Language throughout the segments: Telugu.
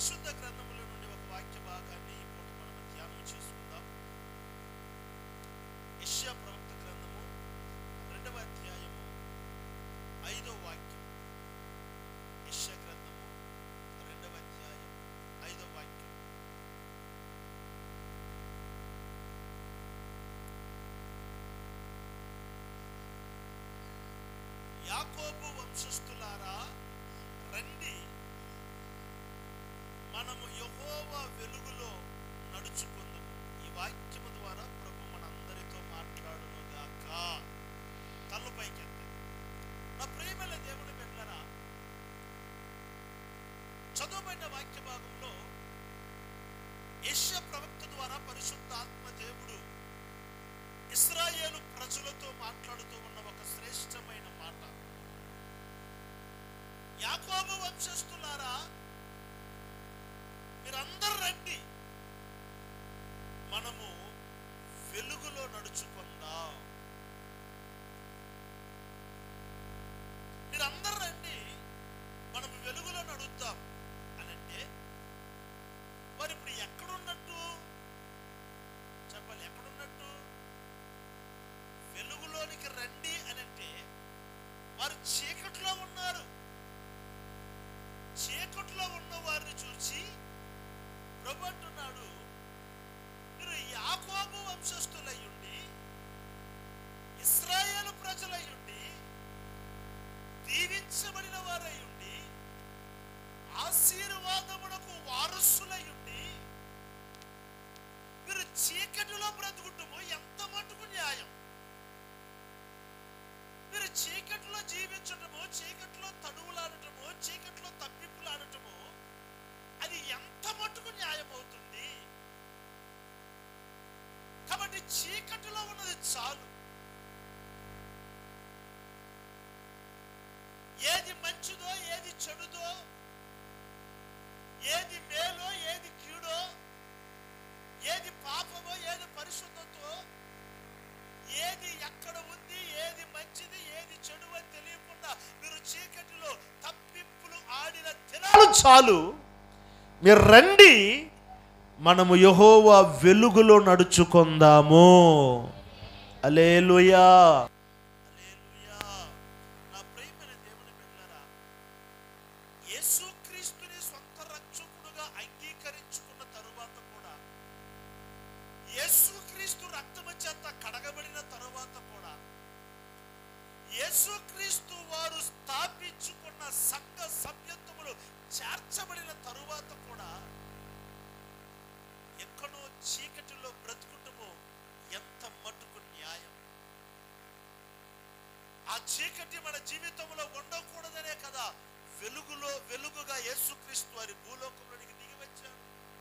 పరిశుద్ధ గ్రంథముల నుండి ఒక వాక్య భాగాన్ని ఇప్పుడు మనం ధ్యానం చేసుకుందాం యెషయా ప్రవక్త గ్రంథము రెండవ అధ్యాయము ఐదో వాక్యం యెషయా గ్రంథము రెండవ అధ్యాయం ఐదో వాక్యం యాకోబు వంశస్థులారా రండి మనము యెహోవా వెలుగులో నడుచుకుందాము ఈ వాక్యము ద్వారా ప్రభు మనందరితో మాట్లాడును గాక తలపైకి ఎత్తండి నా ప్రేమల దేవుని బిడ్డలారా చదువుబడిన వాక్య భాగంలో యెషయా ప్రవక్త ద్వారా పరిశుద్ధ ఆత్మ దేవుడు ఇస్రాయేలు ప్రజలతో మాట్లాడుతూ ఉన్న ఒక శ్రేష్టమైన మాట యాకోబు వంశస్థులారా మీరందరూ రండి మనము వెలుగులో నడుచుకుందాం మీరందరూ రండి మనము వెలుగులో నడుద్దాం అనంటే మరి ఇప్పుడు ఎక్కడున్నట్టు చెప్పాలి ఎక్కడున్నట్టు వెలుగులోనికి రండి అనంటే వారు చీకట్లో ఉన్నారు చీకట్లో ఉన్న వారిని చూసి ప్రభు అంటున్నాడు మీరు యాకోబు వంశస్థులయ్యుండి ఇస్రాయేలు ప్రజలయ్యుండి దీవించబడిన వారయ్యుండి ఆశీర్వాదమునకు వారసులయ్యుండి మీరు చీకటిలో బ్రతుకుటము ఎంత మటుకు న్యాయం మీరు చీకట్లో జీవించటము చీకట్లో తడువులాడటము చీకట్లో తప్పింపులాడటము అది ఎంత మటుకు న్యాయం అవుతుంది కాబట్టి చీకటిలో ఉన్నది చాలు ఏది మంచిదో ఏది చెడుదో ఏది మేలో ఏది కీడో ఏది పాపమో ఏది పరిశుద్ధతో ఏది ఎక్కడ ఉంది ఏది మంచిది ఏది చెడు అని తెలియకుండా మీరు చీకటిలో తప్పింపులు ఆడిన దినాలు చాలు మీరు రండి మనము యహోవా వెలుగులో నడుచుకుందాము అలేలుయా అలేలుయా నా ప్రియమైన దేవుని బిడ్డలారా యేసుక్రీస్తుని సొంత రక్షకుడుగా అంగీకరించుకున్న తరువాత కూడా యేసుక్రీస్తు రక్తము చేత కడగబడిన తరువాత కూడా యేసుక్రీస్తు వారు స్థాపించుకున్న సంఘ సభ్యత్వములు చేర్చబడిన తరువాత కూడా ఎక్కడో చీకటిలో బ్రతుకుటము ఎంత మటుకు న్యాయం ఆ చీకటి మన జీవితంలో ఉండకూడదనే కదా వెలుగులో వెలుగుగా యేసుక్రీస్తు వారి భూలోకంలోనికి దిగి వచ్చారు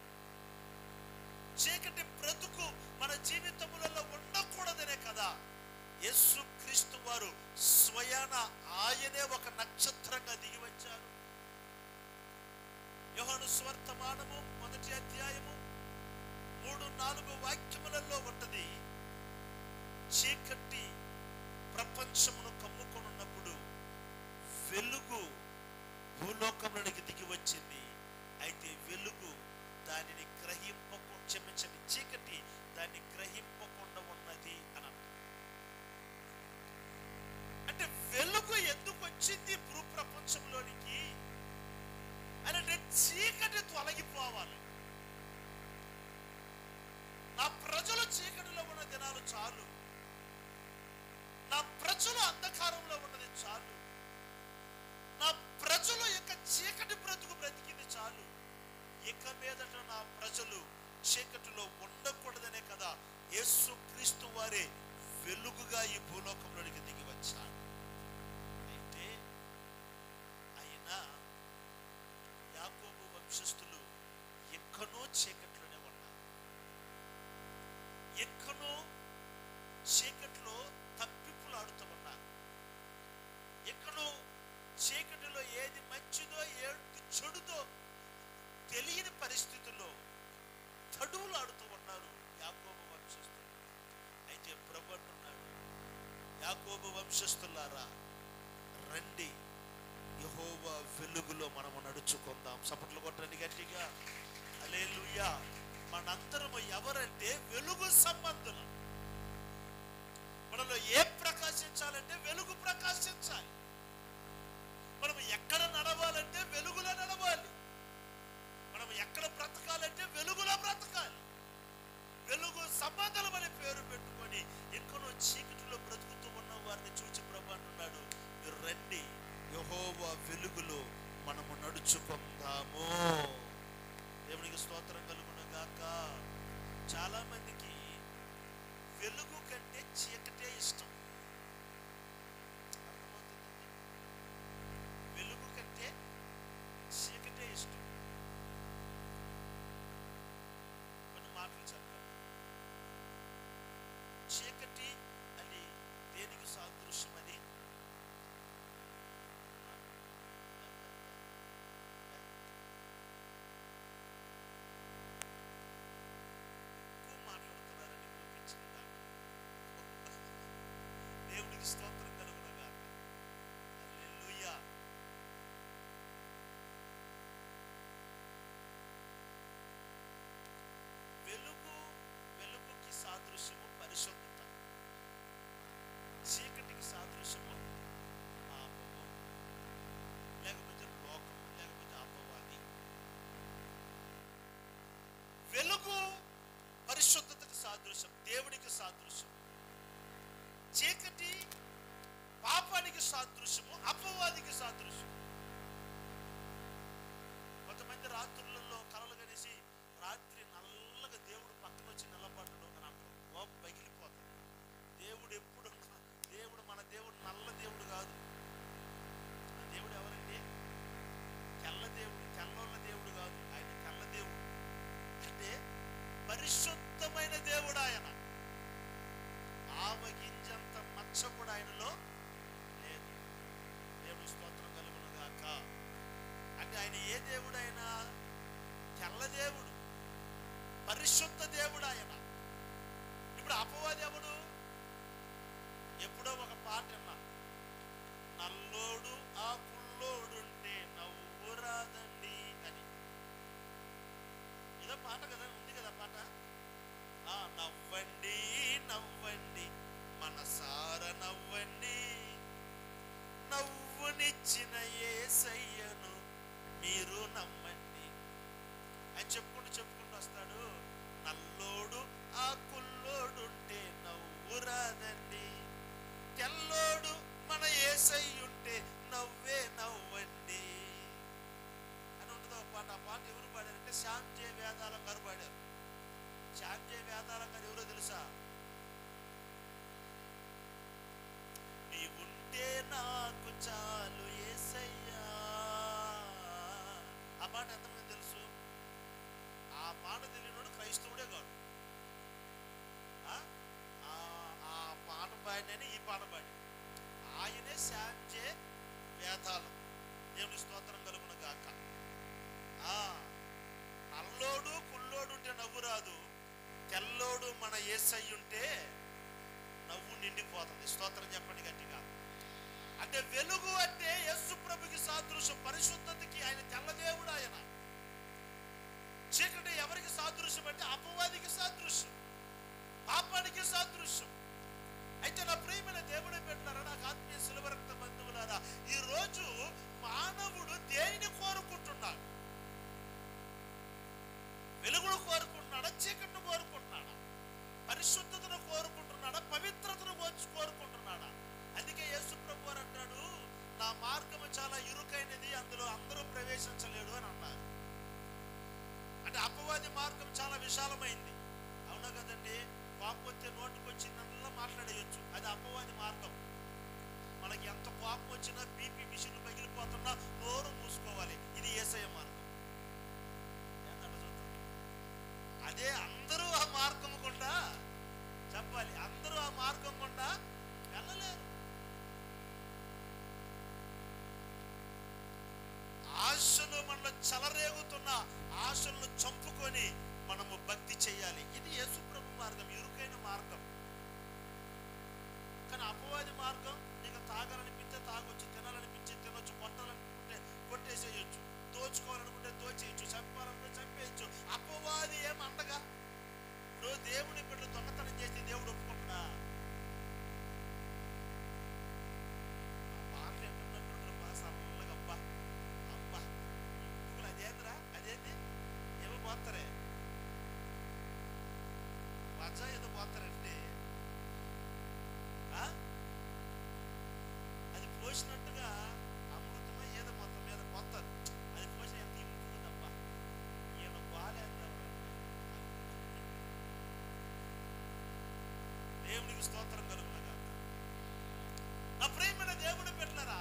చీకటి బ్రతుకు మన జీవితములలో ఉండకూడదనే కదా యేసుక్రీస్తు వారు స్వయాన ఆయనే ఒక నక్షత్రంగా దిగి వచ్చారు యోహాను స్వర్తమానము మొదటి అధ్యాయము మూడు నాలుగు వాక్యములలో ఉంటది చీకటి ప్రపంచమును కమ్ముకొనున్నప్పుడు వెలుగు భూలోకంలోనికి దిగి వచ్చింది అయితే వెలుగు దానిని గ్రహింపకు క్షమించండి చీకటి దాన్ని గ్రహింపకుండా ఉన్నది అని అర్థం. అంటే వెలుగు ఎందుకు వచ్చింది భూ ప్రపంచంలోనికి అని అంటే చీకటి తొలగిపోవాలి నా ప్రజలు చీకటిలో ఉన్న దినాలు చాలు నా ప్రజలు అంధకారంలో ఉన్నది చాలు నా ప్రజలు యొక్క చీకటి బ్రతుకు బ్రతికింది చాలు ఇక మీదట నా ప్రజలు చీకటిలో ఉండకూడదనే కదా యేసు క్రీస్తు వారే వెలుగుగా ఈ భూలోకంలోనికి దిగి వచ్చాడు అయితే అయినా యాకోబు వంశస్థులు ఎక్కడో చీకట్లోనే ఉన్నారు ఎక్కడో చీకట్లో తప్పిప్పులాడుతూ ఉన్నారు ఎక్కడో చీకటిలో ఏది మంచిదో ఏది చెడుదో తెలియని పరిస్థితుల్లో తడువులాడుతూ ఉన్నారు యాకోబు వంశస్థులు అయితే ప్రభు అంటున్నాడు యాకోబు వంశస్థులారా రండి యహోవా వెలుగులో మనము నడుచుకుందాం చప్పట్లు కొట్టండి గట్టిగా హల్లెలూయా మనందరము ఎవరంటే వెలుగు సంబంధులు మనలో ఏ ప్రకాశించాలంటే వెలుగు ప్రకాశించాలి మనం ఎక్కడ నడవాలంటే వెలుగులో నడవాలి మనం ఎక్కడ బ్రతకాలంటే వెలుగులో బ్రతకాలి వెలుగు సంబంధాలు అనే పేరు పెట్టుకొని ఇంకొన చీకటిలో బ్రతుకుతూ ఉన్న వారిని చూచి ప్రభు అంటున్నాడు మీరు రండి యహోవా వెలుగులో మనము నడుచుకుందాము దేవునికి స్తోత్రం కలుగును గాక చాలా మందికి వెలుగు కంటే చీకటే ఇష్టం అర్థమవుతుందండి వెలుగు కంటే చీకటే ఇష్టం కొన్ని మాటలు చెప్తాను చీకటి అది దేనికి సాదృశ్యం అది ఎక్కువ మాట్లాడుతున్నారని చూపించింది దాన్ని దేవునికి స్తోత్రం కలుగునగా హల్లెలూయా వెలుగు వెలుగుకి సాదృశ్యము పరిశుద్ధత చీకటికి సాదృశ్యము పాపము లేకపోతే లోకము లేకపోతే అపవాది వెలుగు పరిశుద్ధతకి సాదృశ్యం దేవునికి సాదృశ్యం చీకటి పాపానికి సాదృశ్యము అపవాదికి సాదృశ్యం కొంతమంది రాత్రులలో కలలు కనేసి రాత్రి నల్లగా దేవుడు పక్కన వచ్చి నిలబడ్డడు అని అంటారు ఓ పగిలిపోతుంది దేవుడు ఎప్పుడు దేవుడు మన దేవుడు నల్ల దేవుడు కాదు ఆ దేవుడు ఎవరండి తెల్ల దేవుడు తెల్లోళ్ళ దేవుడు కాదు ఆయన తెల్ల దేవుడు అంటే పరిశుద్ధమైన దేవుడు ఆయన ఆవగింజంత మచ్చ కూడా ఆయనలో లేదు దేవుడు స్తోత్రం కలుగును గాక అంటే ఆయన ఏ దేవుడు ఆయన తెల్ల దేవుడు పరిశుద్ధ దేవుడు ఆయన ఇప్పుడు అపవాది ఎవడు ఎప్పుడో ఒక పాట విన్నా నల్లోడు ఆ పుల్లోడుంటే నవ్వు రాదండి అని ఏదో పాట కదా ఉంది కదా పాట ఆ నవ్వండి నవ్వండి మనసార నవ్వండి నవ్వునిచ్చిన ఏసయ్యను మీరు నమ్మండి అని చెప్పుకుంటూ చెప్పుకుంటూ వస్తాడు నల్లోడు ఆ కుల్లోడుంటే నవ్వు రాదండి తెల్లోడు మన ఏసయ్యుంటే నవ్వే నవ్వండి అని ఉంటుంది ఒక పాట ఆ పాట ఎవరు పాడారంటే శ్యామ్ జే వేదాలం గారు పాడారు శ్యామ్ జే వేదాలం గారు ఎవరో తెలుసా నీవుంటే నాకు చాలు ఏసయ్యా ఆ పాట ఎంతమంది తెలుసు ఆ పాట తెలియనోడు క్రైస్తవుడే కాడు ఆ? ఆ- ఆ పాట పాడినని ఈ పాట పాడి ఆయనే శాంజే వేదాలం దేవుని స్తోత్రం కలుగును గాక ఆ నల్లోడు కుల్లోడు ఉంటే నవ్వు రాదు తెల్లోడు మన ఏసై ఉంటే నవ్వు నిండిపోతుంది స్తోత్రం చెప్పండి గట్టిగా అంటే వెలుగు అంటే యేసు ప్రభుకి సాదృశ్యం పరిశుద్ధతకి ఆయన తెల్లదేవుడు ఆయన చీకటి ఎవరికి సాదృశ్యం అంటే అపవాదికి సాదృశ్యం పాపానికి సాదృశ్యం అయితే నా ప్రియమైన దేవుడే పెట్టారా నాకు ఆత్మీయ శిలవరక్త బంధువులారా ఈ రోజు మానవుడు దేనిని కోరుకుంటున్నాడు వెలుగును కోరుకుంటున్నాడా చీకటిని కోరుకుంటున్నాడా పరిశుద్ధతను కోరుకుంటున్నాడా పవిత్రతను కోర్చు- కోరుకుంటున్నాడా అందుకే యేసు ప్రభు వారు అంటాడు నా మార్గము చాలా ఇరుకైనది అందులో అందరూ ప్రవేశించలేడు అని అన్నారు అంటే అపవాది మార్గం చాలా విశాలమైంది అవునా కదండి కోపం వస్తే నోటికి వచ్చిందల్లా మాట్లాడేయచ్చు అది అపవాది మార్గం మనకి ఎంత కోపం వచ్చినా బీపీ మిషన్లు పగిలిపోతున్నా నోరు మూసుకోవాలి ఇది ఏసఐ మార్గం ఏంటంట చూద్దాం అదే అందరూ ఆ మార్గం గుండా చెప్పాలి అందరూ ఆ మార్గం గుండా వెళ్ళలేరు ఆశలు మనలో చలరేగుతున్న ఆశలను చంపుకొని మనము భక్తి చేయాలి ఇది యేసుప్రభు మార్గం ఇరుకైన మార్గం కానీ అపవాది మార్గం నీకు తాగాలనిపిస్తే తాగొచ్చు తినాలనిపించి తినొచ్చు కొట్టాలనుకుంటే కొట్టేసేయచ్చు దోచుకోవాలనుకుంటే దోచేయచ్చు చంపాలనుకో చంపేయచ్చు అపవాది ఏం అండగా ఇప్పుడు దేవుని బిడ్డలు దొంగతనం చేస్తే దేవుడు ఒప్పుకుంటున్నా పాటలు ఎట్టున్నట్టు బా సల్లగా అబ్బా అబ్బా ఇప్పుడు అదేంద్రా అదేంటి ఏమో పోతారే మజా ఏదో పోతారండి ఆ? అది పోసినట్టుగా అమృతమై ఏదో మొత్తం మీద పోతారు అది పోసిన ఎంత ఇంపుతుందబ్బా ఈయన బాగాలేదు దేవునికి స్తోత్రం కలుగునగా నా ప్రేమైన దేవుని పెట్టలరా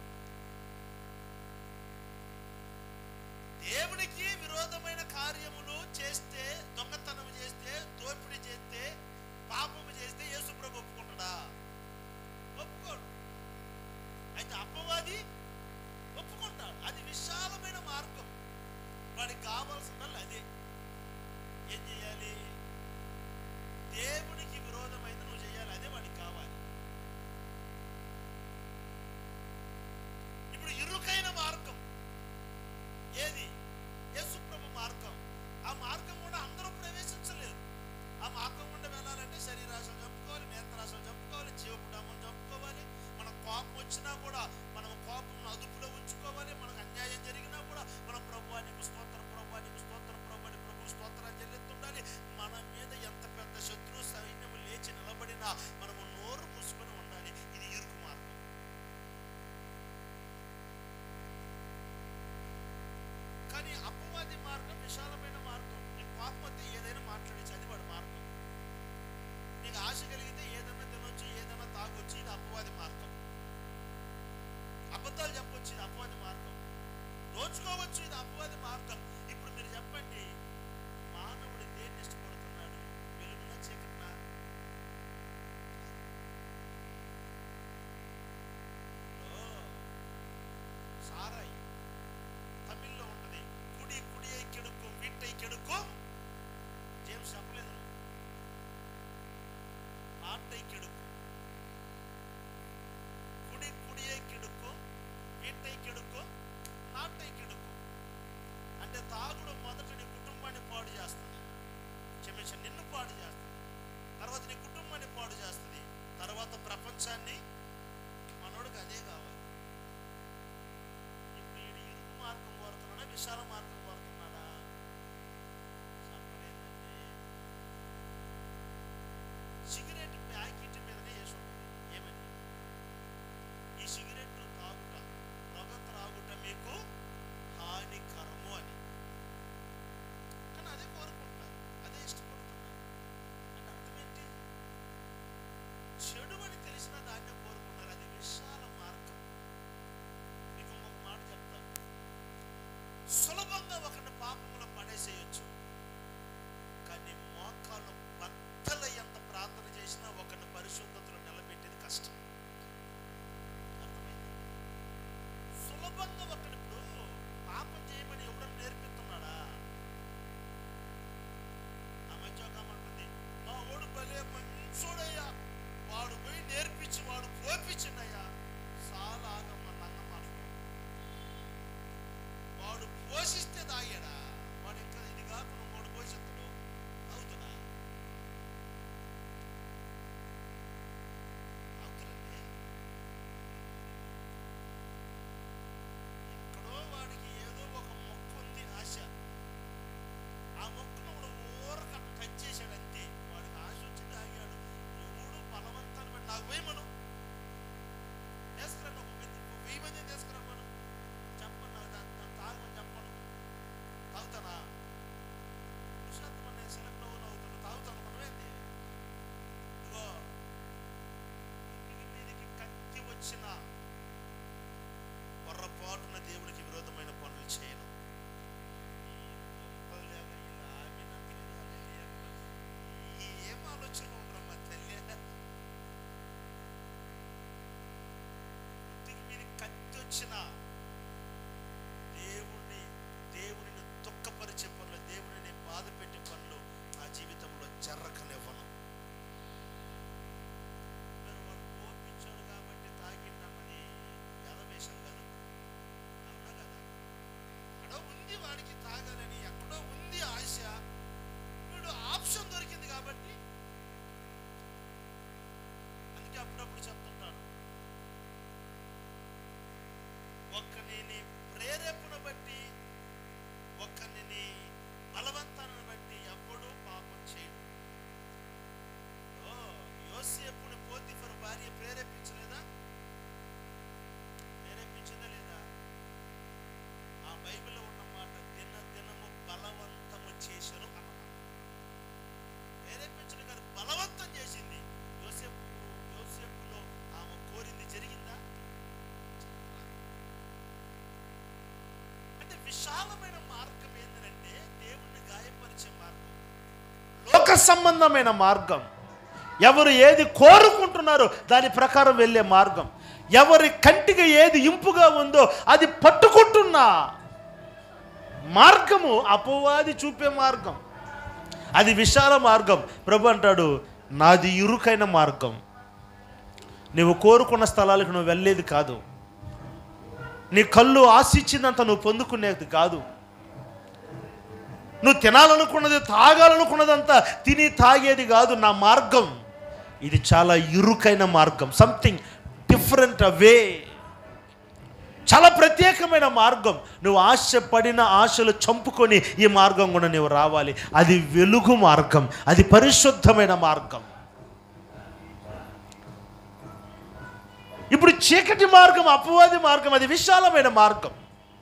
దేవునికి విరోధమైన కార్యములు చేస్తే దొంగతనం చేస్తే దోపిడీ చేస్తే పాపము చేస్తే యేసు ప్రభు ఒప్పుకుంటాడా ఒప్పుకోడు అయితే అప్పవాది ఒప్పుకుంటాడు అది విశాలమైన మార్గం వాడికి కావాల్సిందల్లా అదే ఏం చేయాలి దేవునికి విరోధమైంది నువ్వు చేయాలి అదే వాడికి కావాలి ఇప్పుడు ఇరుకైన మార్గం ఏది యేసుప్రభు మార్గం ఆ మార్గం కూడా అందరూ ప్రవేశించలేరు ఆ మార్గం గుండా వెళ్ళాలంటే శరీరాశలు చంపుకోవాలి నేత్రాశలు చంపుకోవాలి జీవపుడామం చంపుకోవాలి మన కోపం వచ్చినా కూడా మనం కోపం అదుపులో ఉంచుకోవాలి మనకు అన్యాయం జరిగినా కూడా మన ప్రభువానికి స్తోత్ర ప్రభువానికి స్తోత్ర ప్రభువాని ప్రభు స్తోత్రాలు చెల్లిస్తుండాలి మన మీద ఎంత పెద్ద శత్రు సైన్యము లేచి నిలబడినా మనము నోరు మూసుకొని ఉండాలి ఇది ఇరుకు మార్గం కానీ అపవాది మార్గం విశాలమైన మార్గం నీకు కోపం వస్తే ఏదైనా మాట్లాడచ్చు అది వాడి మార్గం నీకు ఆశ కలిగితే ఏదైనా తినొచ్చు ఏదైనా తాగొచ్చు ఇది అపవాది మార్గం అబద్ధాలు చెప్పొచ్చు ఇది అపవాది మార్గం దోచుకోవచ్చు ఇది అపవాది మార్గం ఇప్పుడు మీరు చెప్పండి మానవుడు దేన్ని ఇష్టపడుతున్నాడు వెలుగున చీకటిన సారాయి తమిళ్లో ఉంటది కుడి కుడి కెడుக்கும் వీటై కెడుக்கும் జేమ్స్ చెప్పలేదు నాటై కెడుக்கும் కుడి కుడియే కెడుக்கும் వీటై కెడుக்கும் నాటై కెడుக்கும் అంటే తాగుడు మొదట నీ కుటుంబాన్ని పాడు చేస్తుంది క్షమించ నిన్ను పాడు చేస్తుంది తర్వాత నీ కుటుంబాన్ని పాడు చేస్తుంది తర్వాత ప్రపంచాన్ని మనోడికి అదే కావాలి ఇప్పుడు ఈడు ఇరుకు మార్గం కోరుతున్నాడా విశాల మార్గం కోరుతున్నాడా చెప్పలేదండి సిగరెట్ ప్యాకెట్ మీదనే వేసి ఉంటుంది ఏమని ఈ సిగరెట్ తాగుట పొగ త్రాగుట మీకు హానికరము అని కానీ అదే కోరుకుంటున్నారు అదే ఇష్టపడుతున్నారు అంటే అర్థం ఏంటి చెడు అని తెలిసిన దాన్నే కోరుకున్నారు అది విశాల మార్గం మీకు ఒక మాట చెప్తాను సులభంగా ఒకరిని పాపంలో పడేసేయచ్చు కానీ మోకాళ్ళు బద్దల ఎంత ప్రార్థన చేసినా ఒకరిని పరిశుద్ధతలో నిలబెట్టేది కష్టం అర్థమైంది సులభంగా ఒకరిని ఇప్పుడు పాపం చేయమని ఎవడన్నా నేర్పిస్తున్నాడా ఆ మధ్య ఒక ఆమె అంటుంది మా ఓడు భలే మంచోడయ్యా వాడు పోయి నేర్పించి వాడు పోపించిండయ్యా చాలా ఆగమ్మ నంగ మాటలు వాడు పోషిస్తే తాగాడా వాడు ఇంకా ఇది కాకుండా వాడు పోషిస్తాడు అవుతున్నా అవుతురండి ఎక్కడో వాడికి ఏదో ఒక మొక్క ఉంది ఆశ ఆ మొక్కను కూడా ఊరక టచ్ చేశాడు అంతే వాడికి ఆశ వచ్చి తాగాడు ఎవడు బలవంతాన్ని బట్టి నాకు పోయి మనం తీసుకురండి ఒక వెయ్యి- ఒక వెయ్యి మంది తీసుకురమ్మను చెప్పను నాకు దాన్ని దాన్ని తాగమని చెప్పను తాగుతానా పురుషార్థం నేను సెలెక్ట్ అవ్వను అవుతాను తాగుతాను మనమేంది ఇదిగో ఇంటికి మీదికి కత్తి వచ్చిన పొర్రపాటున దేవునికి విరోధమైన పనులు చేయను గొప్పలేగా ఇలా ఆమెన తెలియదు హల్లెలూయా అంటారు. ఈ ఏం ఆలోచన ఉండరమ్మా తల్లి ఇంటికి మీద కత్తి వచ్చిన దేవుణ్ణి దేవునిని దుఃఖపరిచే పనులు దేవునిని బాధ పెట్టే పనులు నా జీవితంలో జరగనివ్వను మరి వాడు కోపించాడు కాబట్టి తాగిండన్నది ఎదవేషం కాదు అవునా కదా అడో ఉంది వాడికి లోక సంబంధమైన మార్గం ఎవరు ఏది కోరుకుంటున్నారో దాని ప్రకారం వెళ్ళే మార్గం ఎవరి కంటికి ఏది ఇంపుగా ఉందో అది పట్టుకుంటున్న మార్గము అపవాది చూపే మార్గం అది విశాల మార్గం ప్రభు అంటాడు నాది ఇరుకైన మార్గం నువ్వు కోరుకున్న స్థలాలకు నువ్వు వెళ్ళేది కాదు నీ కళ్ళు ఆశించినంత నువ్వు పొందుకునేది కాదు నువ్వు తినాలనుకున్నది తాగాలనుకున్నదంతా తిని తాగేది కాదు నా మార్గం ఇది చాలా ఇరుకైన మార్గం సంథింగ్ డిఫరెంట్ వే చాలా ప్రత్యేకమైన మార్గం నువ్వు ఆశపడిన ఆశలు చంపుకొని ఈ మార్గం కూడా నువ్వు రావాలి అది వెలుగు మార్గం అది పరిశుద్ధమైన మార్గం ఇప్పుడు చీకటి మార్గం అపవాది మార్గం అది విశాలమైన మార్గం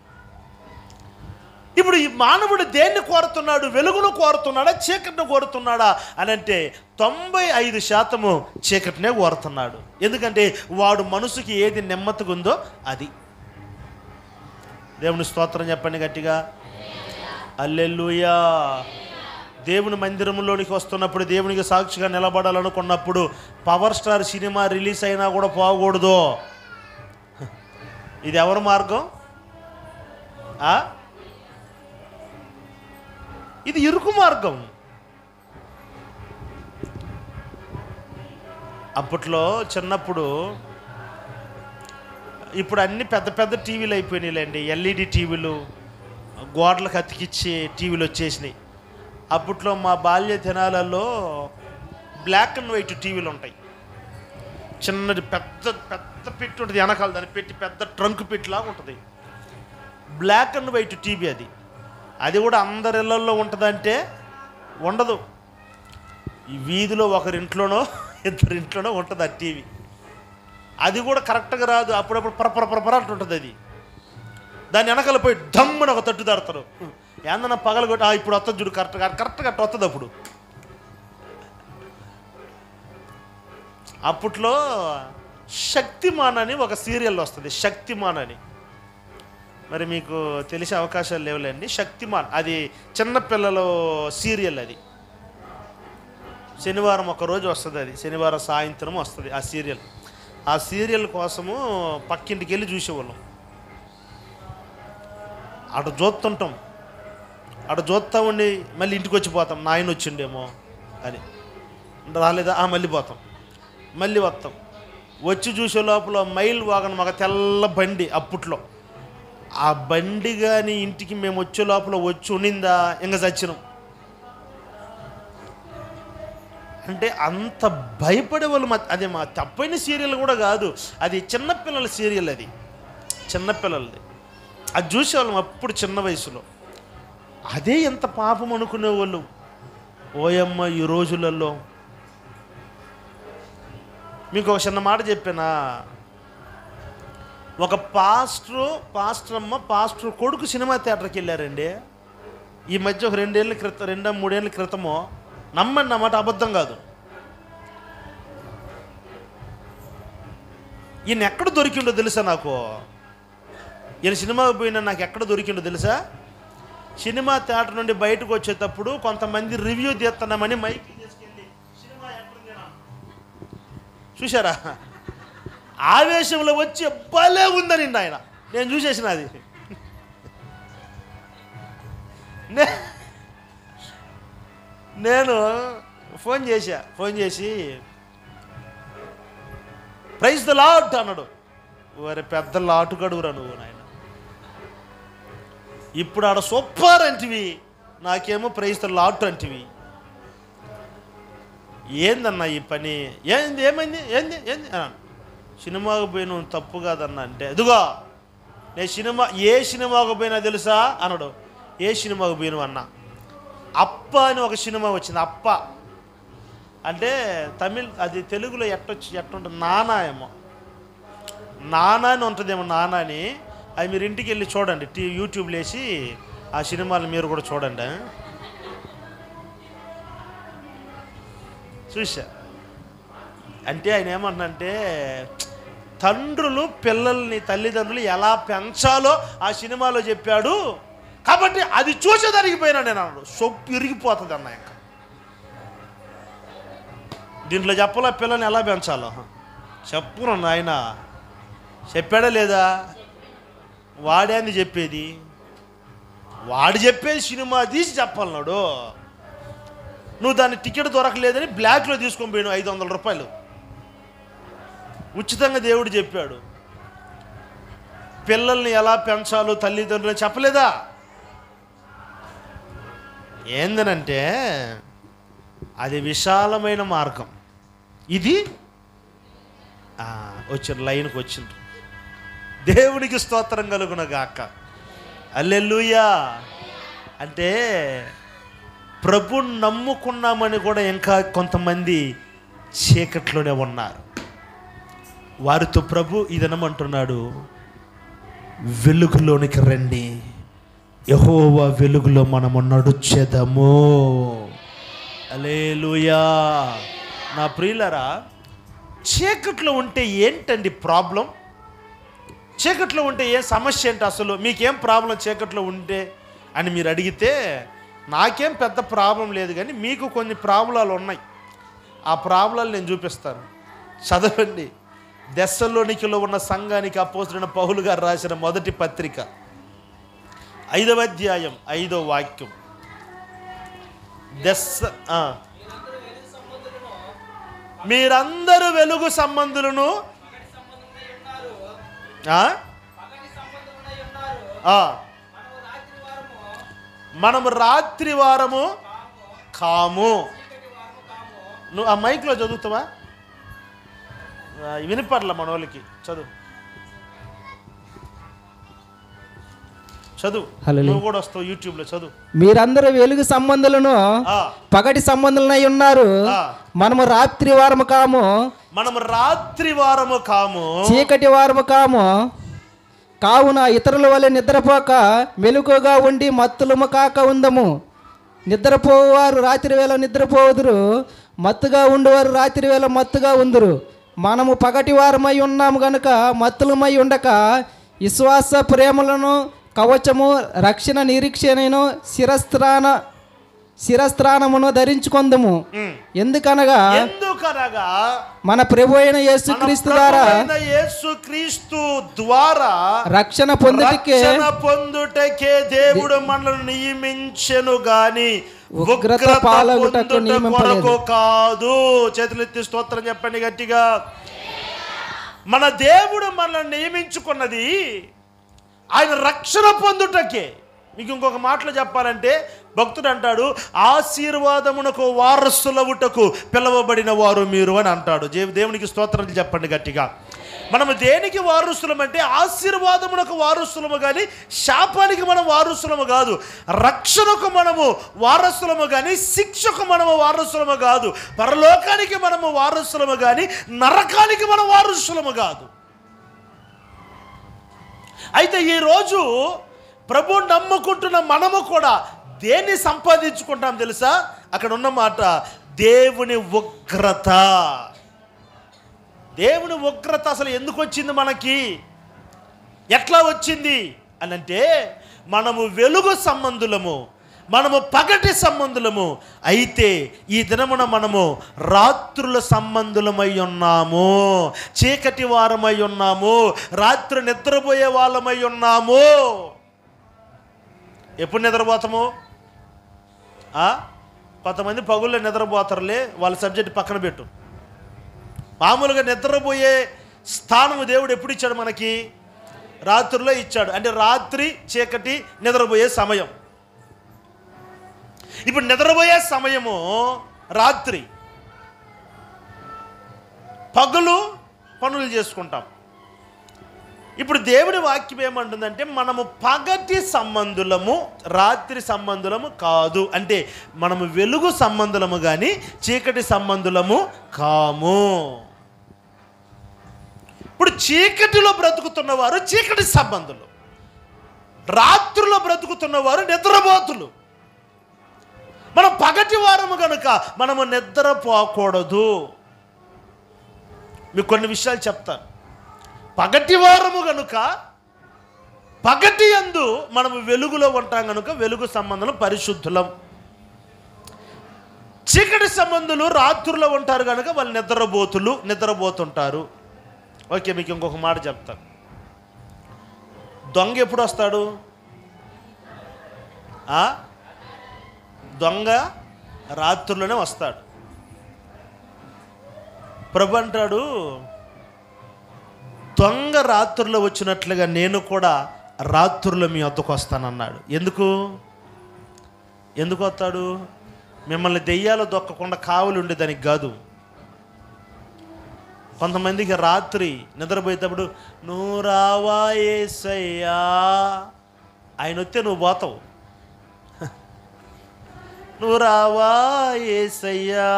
ఇప్పుడు ఈ మానవుడు దేన్ని కోరుతున్నాడు వెలుగును కోరుతున్నాడా చీకటిని కోరుతున్నాడా అని అంటే తొంభై ఐదు శాతము చీకటినే కోరుతున్నాడు ఎందుకంటే వాడు మనసుకి ఏది నెమ్మదిగా ఉందో అది దేవుని స్తోత్రం చెప్పండి గట్టిగా అల్లెలుయా దేవుని మందిరంలోనికి వస్తున్నప్పుడు దేవునికి సాక్షిగా నిలబడాలనుకున్నప్పుడు పవర్ స్టార్ సినిమా రిలీజ్ అయినా కూడా పోకూడదు ఇది ఎవరి మార్గం ఆ? ఇది ఇరుకు మార్గం అప్పట్లో చిన్నప్పుడు ఇప్పుడు అన్ని పెద్ద పెద్ద టీవీలు అయిపోయినాయిలేండి ఎల్ఈడి టీవీలు గోడలకు అతికిచ్చే టీవీలు వచ్చేసినాయి అప్పట్లో మా బాల్య దినాలలో బ్లాక్ అండ్ వైట్ టీవీలు ఉంటాయి చిన్నది పెద్ద పెద్ద పెట్టి ఉంటుంది వెనకాల దాన్ని పెట్టి పెద్ద ట్రంక్ పెట్టిలాగా ఉంటుంది బ్లాక్ అండ్ వైట్ టీవీ అది అది కూడా అందరి ఇళ్ళల్లో ఉంటుందంటే ఉండదు ఈ వీధిలో ఒకరింట్లోనో ఇద్దరింట్లోనో ఉంటుంది ఆ టీవీ అది కూడా కరెక్ట్గా రాదు అప్పుడప్పుడు పరపర పరపర అంటుంటుంది అది దాని వెనకాల పోయి దమ్మున ఒక తట్టు దాడతారు ఏందన్నా పగల కొట్టి "ఆ, ఇప్పుడు వస్తుంది చూడు కరెక్ట్గా కరెక్ట్గా అట్ట వస్తుంది అప్పుడు అప్పట్లో శక్తిమాన్ అని ఒక సీరియల్ వస్తుంది శక్తిమాన్ అని మరి మీకు తెలిసే అవకాశాలు లేవులేండి శక్తిమాన్ అది చిన్నపిల్లల సీరియల్ అది శనివారం ఒక రోజు వస్తుంది అది శనివారం సాయంత్రం వస్తుంది ఆ సీరియల్ ఆ సీరియల్ కోసము పక్కింటికి వెళ్ళి చూసేవాళ్ళం అటు చూస్తుంటాం అటు చూస్తా ఉండి మళ్ళీ ఇంటికి వచ్చిపోతాం నాయన వచ్చిండేమో అని రాలేదా ఆ, మళ్ళీ పోతాం మళ్ళీ వస్తాం వచ్చి చూసే లోపల మైల్ వాగన మాకు తెల్ల బండి అప్పట్లో ఆ బండి కానీ ఇంటికి మేము వచ్చే లోపల వచ్చి ఉండిందా ఇంకా చచ్చినాం అంటే అంత భయపడే వాళ్ళు మా అది మా తప్పైన సీరియల్ కూడా కాదు అది చిన్నపిల్లల సీరియల్ అది చిన్నపిల్లలది అది చూసేవాళ్ళం అప్పుడు చిన్న వయసులో అదే ఎంత పాపం అనుకునేవాళ్ళు ఓయమ్మ ఈ రోజులలో మీకు ఒక చిన్న మాట చెప్పానా ఒక పాస్టర్ పాస్టర్ అమ్మ పాస్టర్ కొడుకు సినిమా థియేటర్కి వెళ్ళారండి ఈ మధ్య ఒక రెండేళ్ళ క్రితం రెండో మూడేళ్ళ క్రితమో నమ్మండి అన్నమాట అబద్ధం కాదు ఈయన ఎక్కడ దొరికిండో తెలుసా నాకు ఈయన సినిమాకి పోయినా నాకు ఎక్కడ దొరికిండో తెలుసా సినిమా థియేటర్ నుండి బయటకు వచ్చేటప్పుడు కొంతమంది రివ్యూ తీస్తున్నామని మైక్ తీసుకెళ్ళి సినిమా ఎక్కడుంది రా? చూశారా ఆవేశంలో వచ్చి భలే ఉందని ఆయన నేను చూసేసిన అది నే- నేను ఫోన్ చేశా ఫోన్ చేసి ప్రైజ్ ద లాట్ అన్నాడు వారి పెద్ద లాటు గడువురా నువ్వు నాయన ఇప్పుడు ఆడ సూపర్ అంటివి నాకేమో ప్రైజ్ ద లాట్ అంటివి ఏందన్నా ఈ పని ఏంది ఏమైంది ఏంది ఏంది అన్నాడు. సినిమాకు పోయిన తప్పు కాదన్నా అంటే ఎదుగో నేను సినిమా ఏ సినిమాకు పోయినా తెలుసా అన్నాడు ఏ సినిమాకు పోయిన అన్నా అప్ప అని ఒక సినిమా వచ్చింది అప్ప అంటే తమిళ్ అది తెలుగులో ఎట్టొచ్చి ఎట్టుంటుంది నానా ఏమో నానా అని ఉంటుందేమో నానా అని అది మీరు ఇంటికి వెళ్ళి చూడండి టీ యూట్యూబ్లో వేసి ఆ సినిమాలు మీరు కూడా చూడండి చూసా అంటే ఆయన ఏమంటున్నంటే తండ్రులు పిల్లల్ని తల్లిదండ్రులు ఎలా పెంచాలో ఆ సినిమాలో చెప్పాడు కాబట్టి అది చూసేదానికి పోయినా నేను అన్నాడు సొప్పు ఇరిగిపోతుంది అన్న ఇంకా దీంట్లో చెప్పాలా పిల్లల్ని ఎలా పెంచాలో చెప్పును నాయన చెప్పాడా లేదా వాడే అని చెప్పేది వాడు చెప్పేది సినిమా తీసి చెప్పాలన్నాడు నువ్వు దాని టికెట్ దొరకలేదని బ్లాక్లో తీసుకొని పోయాను ఐదు వందల రూపాయలు ఉచితంగా దేవుడు చెప్పాడు పిల్లల్ని ఎలా పెంచాలో తల్లిదండ్రులు చెప్పలేదా ఏందనంటే అది విశాలమైన మార్గం ఇది ఆ, వచ్చిన లైన్కి వచ్చిండ్రు దేవునికి స్తోత్రం కలుగున గాక అల్లెలుయా అంటే ప్రభు నమ్ముకున్నామని కూడా ఇంకా కొంతమంది చీకట్లోనే ఉన్నారు వారితో ప్రభు ఇదనమంటున్నాడు వెలుగులోనికి రండి యహోవా వెలుగులో మనము నడుచెదము అలేలుయా నా ప్రియులరా చీకట్లో ఉంటే ఏంటండి ప్రాబ్లం చీకట్లో ఉంటే ఏ సమస్య ఏంటి అసలు మీకేం ప్రాబ్లం చీకట్లో ఉంటే అని మీరు అడిగితే నాకేం పెద్ద ప్రాబ్లం లేదు కానీ మీకు కొన్ని ప్రాబ్లాలు ఉన్నాయి ఆ ప్రాబ్లాలు నేను చూపిస్తాను చదవండి దెస్సలోనికిలో ఉన్న సంఘానికి అపోసిన పౌలు గారు రాసిన మొదటి పత్రిక ఐదవ అధ్యాయం ఐదవ వాక్యం దెస్స ఆ. మీరందరూ వెలుగు సంబంధులను ఆ? ఆ. మనము రాత్రి వారము కాము నువ్వు ఆ మైక్లో చదువుతావా ఆ, వినిపడల మన వాళ్ళకి చదువు చదువు హల్లెలూయా. నువ్వు కూడా వస్తావు యూట్యూబ్లో చదువు మీరందరూ వెలుగు సంబంధులను ఆ, పగటి సంబంధులనై ఉన్నారు ఆ. మనము రాత్రి వారము కాము మనము రాత్రి వారము కాము చీకటి వారము కాము కావున ఇతరుల వలె నిద్రపోక మెలకుగా ఉండి మత్తులము కాక ఉందము నిద్రపోవారు రాత్రి వేళ నిద్రపోవుదురు మత్తుగా ఉండేవారు రాత్రి వేళ మత్తుగా ఉందురు మనము పగటి వారమై ఉన్నాము గనుక మత్తులమై ఉండక విశ్వాస ప్రేమలను కవచము రక్షణ నిరీక్షణను శిరస్త్రాన శిరస్త్రానమును ధరించుకొందము ఉమ్. ఎందుకనగా ఎందుకనగా మన ప్రభు అయిన మన యేసుక్రీస్తు ద్వారా ప్రభువైన యేసుక్రీస్తు ద్వారా రక్షణ పొందుటకే రక్షణ పొందుటకే దేవుడు మనల్ని నియమించెను గాని ఉగ్రత ఉగ్రత పాలగుటకు పొందుట నియమింపలేదు. కొరకు కాదు చేతులెత్తి స్తోత్రం చెప్పండి గట్టిగా మన దేవుడు మనల్ని నియమించుకున్నది ఆయన రక్షణ పొందుటకే మీకు ఇంకొక మాటలో చెప్పాలంటే భక్తుడు అంటాడు ఆశీర్వాదమునకు వారసులవుటకు పిలవబడిన వారు మీరు అని అంటాడు జే- దేవునికి స్తోత్రం చెప్పండి గట్టిగా మనము దేనికి వారసులం అంటే ఆశీర్వాదమునకు వారసులము కానీ శాపానికి మనం వారసులము కాదు రక్షణకు మనము వారసులము కానీ శిక్షకు మనము వారసులము కాదు పరలోకానికి మనము వారసులము కానీ నరకానికి మనం వారసులము కాదు అయితే ఈరోజు ప్రభు నమ్ముకుంటున్న మనము కూడా దేన్ని సంపాదించుకుంటాం తెలుసా అక్కడ ఉన్న మాట దేవుని ఉగ్రత దేవుని ఉగ్రత అసలు ఎందుకు వచ్చింది మనకి ఎట్లా వచ్చింది అని అంటే మనము వెలుగు సంబంధులము మనము పగటి సంబంధులము అయితే ఈ దినమున మనము రాత్రుల సంబంధులమై ఉన్నాము చీకటి వారమై ఉన్నాము రాత్రి నిద్రపోయే వాళ్ళమై ఉన్నాము ఎప్పుడు నిద్రపోతాము ఆ? కొంతమంది పగుల్లో నిద్రపోతారులే వాళ్ళ సబ్జెక్ట్ పక్కన పెట్టు మామూలుగా నిద్రపోయే స్థానము దేవుడు ఎప్పుడు ఇచ్చాడు మనకి రాత్రిలో ఇచ్చాడు అంటే రాత్రి చీకటి నిద్రపోయే సమయం ఇప్పుడు నిద్రపోయే సమయము రాత్రి పగలు పనులు చేసుకుంటాం ఇప్పుడు దేవుడి వాక్యం ఏమంటుందంటే మనము పగటి సంబంధులము రాత్రి సంబంధులము కాదు అంటే మనము వెలుగు సంబంధులము కానీ చీకటి సంబంధులము కాము ఇప్పుడు చీకటిలో బ్రతుకుతున్నవారు చీకటి సంబంధులు రాత్రిలో బ్రతుకుతున్నవారు నిద్రపోతులు మనం పగటి వారము కనుక మనము నిద్రపోకూడదు మీకు కొన్ని విషయాలు చెప్తాను పగటి వారము గనుక పగటి అందు మనము వెలుగులో ఉంటాం కనుక వెలుగు సంబంధం పరిశుద్ధులం చీకటి సంబంధులు రాత్రుల్లో ఉంటారు కనుక వాళ్ళు నిద్రపోతులు నిద్రపోతుంటారు ఓకే మీకు ఇంకొక మాట చెప్తాను దొంగ ఎప్పుడు వస్తాడు ఆ? దొంగ రాత్రుల్లోనే వస్తాడు ప్రభు అంటాడు దొంగ రాత్రుల్లో వచ్చినట్లుగా నేను కూడా రాత్రుల్లో మీ వద్దకు వస్తానన్నాడు ఎందుకు ఎందుకు వస్తాడు మిమ్మల్ని దెయ్యాలు దొక్కకుండా కావలి ఉండేదానికి కాదు కొంతమందికి రాత్రి నిద్రపోయేటప్పుడు నువ్వు రావా ఏసయ్యా ఆయన వస్తే నువ్వు పోతావు నువ్వు రావా ఏసయ్యా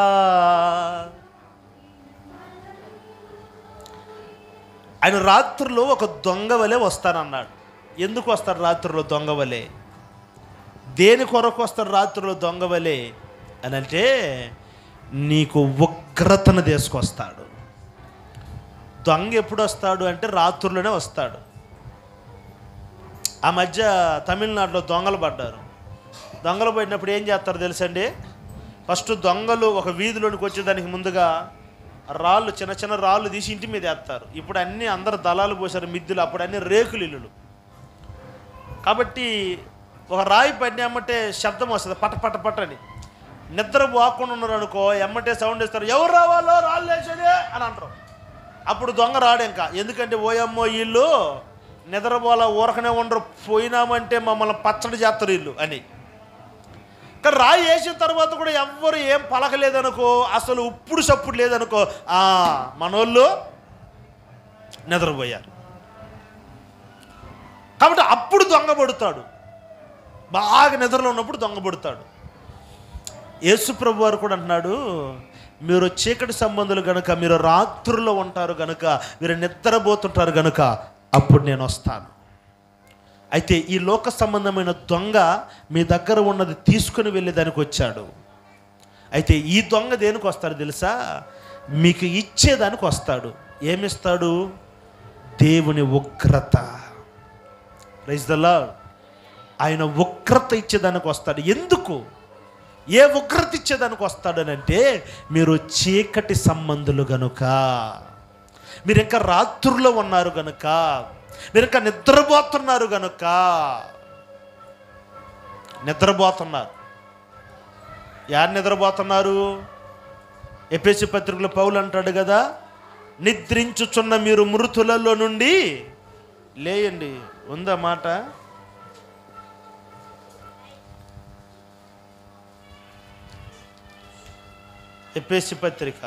ఆయన రాత్రుల్లో ఒక దొంగ వలె వస్తానన్నాడు ఎందుకు వస్తాడు రాత్రుల్లో దొంగ వలె దేని కొరకు వస్తాడు రాత్రుల్లో దొంగ వలె అని అంటే నీకు ఉగ్రతను తీసుకొస్తాడు దొంగ ఎప్పుడు వస్తాడు అంటే రాత్రుల్లోనే వస్తాడు ఆ మధ్య తమిళనాడులో దొంగలు పడ్డారు దొంగలు పడినప్పుడు ఏం చేస్తారు తెలుసండి ఫస్ట్ దొంగలు ఒక వీధిలోనికి వచ్చేదానికి ముందుగా రాళ్ళు చిన్న చిన్న రాళ్ళు తీసి ఇంటి మీద వేస్తారు ఇప్పుడు అన్నీ అందరు దళాలు పోసారు మిద్దులు అప్పుడు అన్ని రేకులు ఇల్లులు కాబట్టి ఒక రాయి పడిన ఎమ్మటే శబ్దం వస్తుంది పట పట పట అని నిద్ర పోకుండా ఉన్నారు అనుకో ఎమ్మటే సౌండ్ ఇస్తారు ఎవరు రావాలో రాళ్ళు వేసేది అని అంటారు అప్పుడు దొంగ రాడు ఇంకా ఎందుకంటే ఓయమ్మో ఇల్లు నిద్రపోలా ఊరకనే ఉండరు పోయినామంటే మమ్మల్ని పచ్చడి చేస్తారు ఇల్లు అని కానీ రాయి వేసిన తర్వాత కూడా ఎవ్వరు ఏం పలకలేదనుకో అసలు ఉప్పుడు సప్పుడు లేదనుకో ఆ మనోళ్ళు నిద్రపోయారు కాబట్టి అప్పుడు దొంగ పడుతాడు బాగా నిద్రలో ఉన్నప్పుడు దొంగ పడుతాడు యేసుప్రభు వారు కూడా అంటున్నాడు మీరు చీకటి సంబంధులు గనుక మీరు రాత్రుల్లో ఉంటారు గనుక మీరు నిద్రపోతుంటారు గనుక అప్పుడు నేను వస్తాను అయితే ఈ లోక సంబంధమైన దొంగ మీ దగ్గర ఉన్నది తీసుకుని వెళ్ళేదానికి వచ్చాడు అయితే ఈ దొంగ దేనికి వస్తాడు తెలుసా మీకు ఇచ్చేదానికి వస్తాడు ఏమిస్తాడు దేవుని ఉగ్రత రైస్ ద ఆయన ఉగ్రత ఇచ్చేదానికి వస్తాడు ఎందుకు ఏ ఉగ్రత ఇచ్చేదానికి వస్తాడనంటే మీరు చీకటి సంబంధులు గనుక మీరు ఇంకా రాత్రుల్లో ఉన్నారు గనుక మీరు ఇంకా నిద్రపోతున్నారు గనుక నిద్రపోతున్నారు యారు నిద్రపోతున్నారు ఎపిసి పత్రికలో పౌలు అంటాడు కదా నిద్రించుచున్న మీరు మృతులలో నుండి లేయండి ఉందా మాట ఎపిసి పత్రిక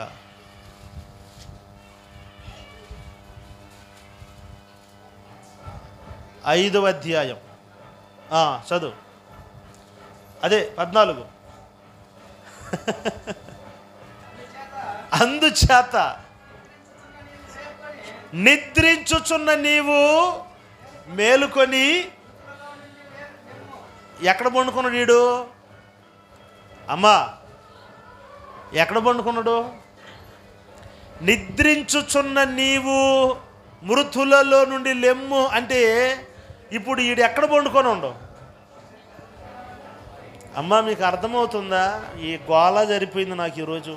ఐదవ అధ్యాయం ఆ, చదువు అదే పద్నాలుగు అందుచేత నిద్రించుచున్న నీవు మేలుకొని ఎక్కడ పండుకున్నాడు వీడు అమ్మా ఎక్కడ పండుకున్నాడు నిద్రించుచున్న నీవు మృతులలో నుండి లెమ్ము అంటే ఇప్పుడు ఈడు ఎక్కడ పండుకొని ఉండవు అమ్మా మీకు అర్థమవుతుందా ఈ గోళ జరిపోయింది నాకు ఈరోజు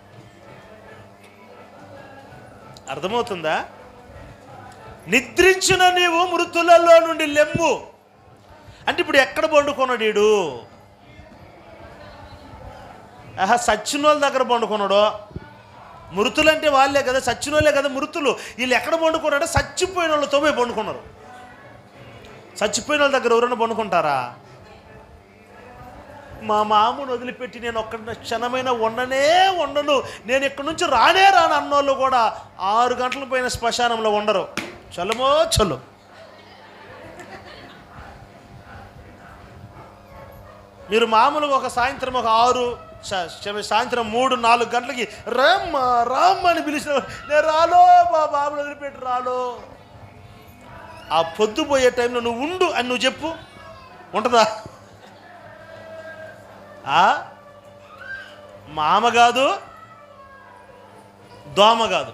అర్థమవుతుందా నిద్రించిన నీవు మృతులలో నుండి లెమ్ము అంటే ఇప్పుడు ఎక్కడ పండుకున్నాడు ఈడు ఆహా సచ్చినోళ్ళ దగ్గర పండుకున్నాడు మృతులు అంటే వాళ్ళే కదా సచ్చినోళ్ళే కదా మృతులు వీళ్ళు ఎక్కడ పండుకున్నారంటే చచ్చిపోయిన వాళ్ళతో పోయి పండుకున్నారు చచ్చిపోయిన వాళ్ళ దగ్గర ఎవరైనా పండుకుంటారా మా మామూలు వదిలిపెట్టి నేను ఒక్క క్షణమైన ఉండనే ఉండను నేను ఇక్కడి నుంచి రానే రాను అన్నోళ్ళు కూడా ఆరు గంటల పైన శ్మశానంలో ఉండరు చలమో చలో మీరు మామూలుగా ఒక సాయంత్రం ఒక ఆరు స- క్షమ- సాయంత్రం మూడు నాలుగు గంటలకి రమ్మ రమ్మ అని పిలిచిన నేను రాలో మా బాబుని వదిలిపెట్టి రాలో ఆ పొద్దుపోయే టైంలో నువ్వు ఉండు అని నువ్వు చెప్పు ఉంటుందా ఆ? మామ కాదు దోమ కాదు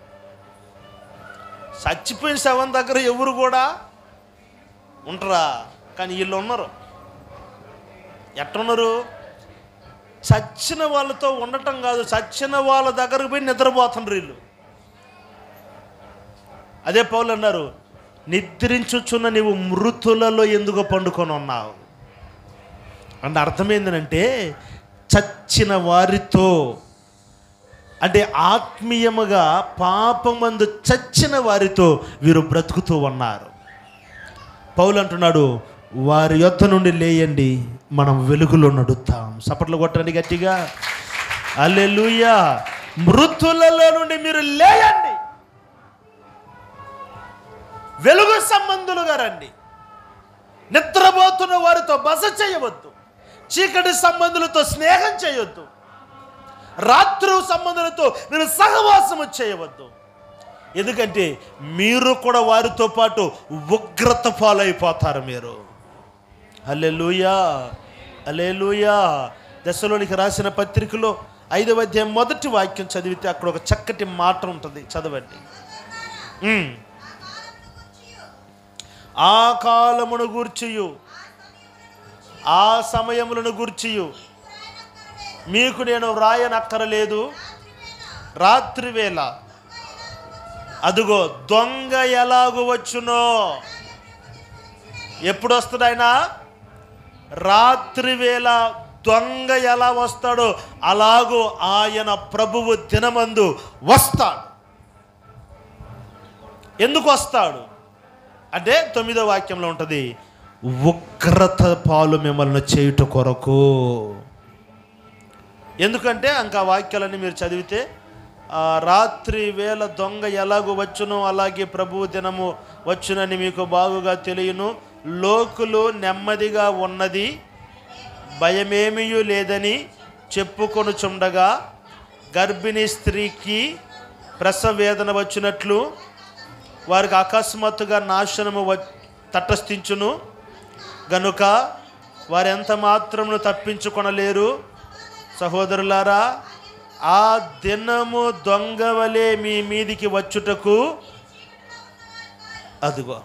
చచ్చిపోయిన శవం దగ్గర ఎవరు కూడా ఉంటారా కానీ వీళ్ళు ఉన్నారు ఎట్టున్నారు చచ్చిన వాళ్ళతో ఉండటం కాదు చచ్చిన వాళ్ళ దగ్గరకు పోయి నిద్రపోతున్నారు వీళ్ళు అదే పౌలు అన్నారు నిద్రించుచున్న నీవు మృతులలో ఎందుకు పండుకొని ఉన్నావు అంటే అర్థం ఏంటంటే చచ్చిన వారితో అంటే ఆత్మీయముగా పాపమందు చచ్చిన వారితో వీరు బ్రతుకుతూ ఉన్నారు పౌలు అంటున్నాడు వారి యొద్ద నుండి లేయండి మనం వెలుగులో నడుస్తాం సపట్లు కొట్టండి గట్టిగా అల్లెలుయా మృతులలో నుండి మీరు లేయండి వెలుగు సంబంధులుగా రండి నిద్రపోతున్న వారితో బస చేయవద్దు చీకటి సంబంధులతో స్నేహం చేయొద్దు రాత్రి సంబంధులతో మీరు సహవాసము చేయవద్దు ఎందుకంటే మీరు కూడా వారితో పాటు ఉగ్రత పాలైపోతారు మీరు అల్లెలుయా అల్లెలుయా దశలోనికి రాసిన పత్రికలో ఐదవ అధ్యాయం మొదటి వాక్యం చదివితే అక్కడ ఒక చక్కటి మాట ఉంటుంది చదవండి ఉమ్. ఆ కాలమును గూర్చియు ఆ సమయములను గూర్చియు మీకు నేను వ్రాయనక్కరలేదు రాత్రి వేళ అదుగో దొంగ ఎలాగు వచ్చునో ఎప్పుడు వస్తాడు ఆయన రాత్రి వేళ దొంగ ఎలా వస్తాడో అలాగూ ఆయన ప్రభువు దినమందు వస్తాడు ఎందుకు వస్తాడు అంటే తొమ్మిదో వాక్యంలో ఉంటుంది ఉగ్రత పాలు మిమ్మల్ని చేయుట కొరకు ఎందుకంటే ఇంకా వాక్యాలన్నీ మీరు చదివితే ఆ రాత్రి వేళ దొంగ ఎలాగో వచ్చునో అలాగే ప్రభువు దినము వచ్చునని మీకు బాగుగా తెలియను లోకులు నెమ్మదిగా ఉన్నది భయమేమీ లేదని చెప్పుకొనుచుండగా గర్భిణీ స్త్రీకి ప్రసవ వేదన వచ్చినట్లు వారికి అకస్మాత్తుగా నాశనము వ తటస్థించును గనుక వారు ఎంత మాత్రమును తప్పించుకొనలేరు సహోదరులారా ఆ దినము దొంగవలే మీ మీదికి వచ్చుటకు అదిగో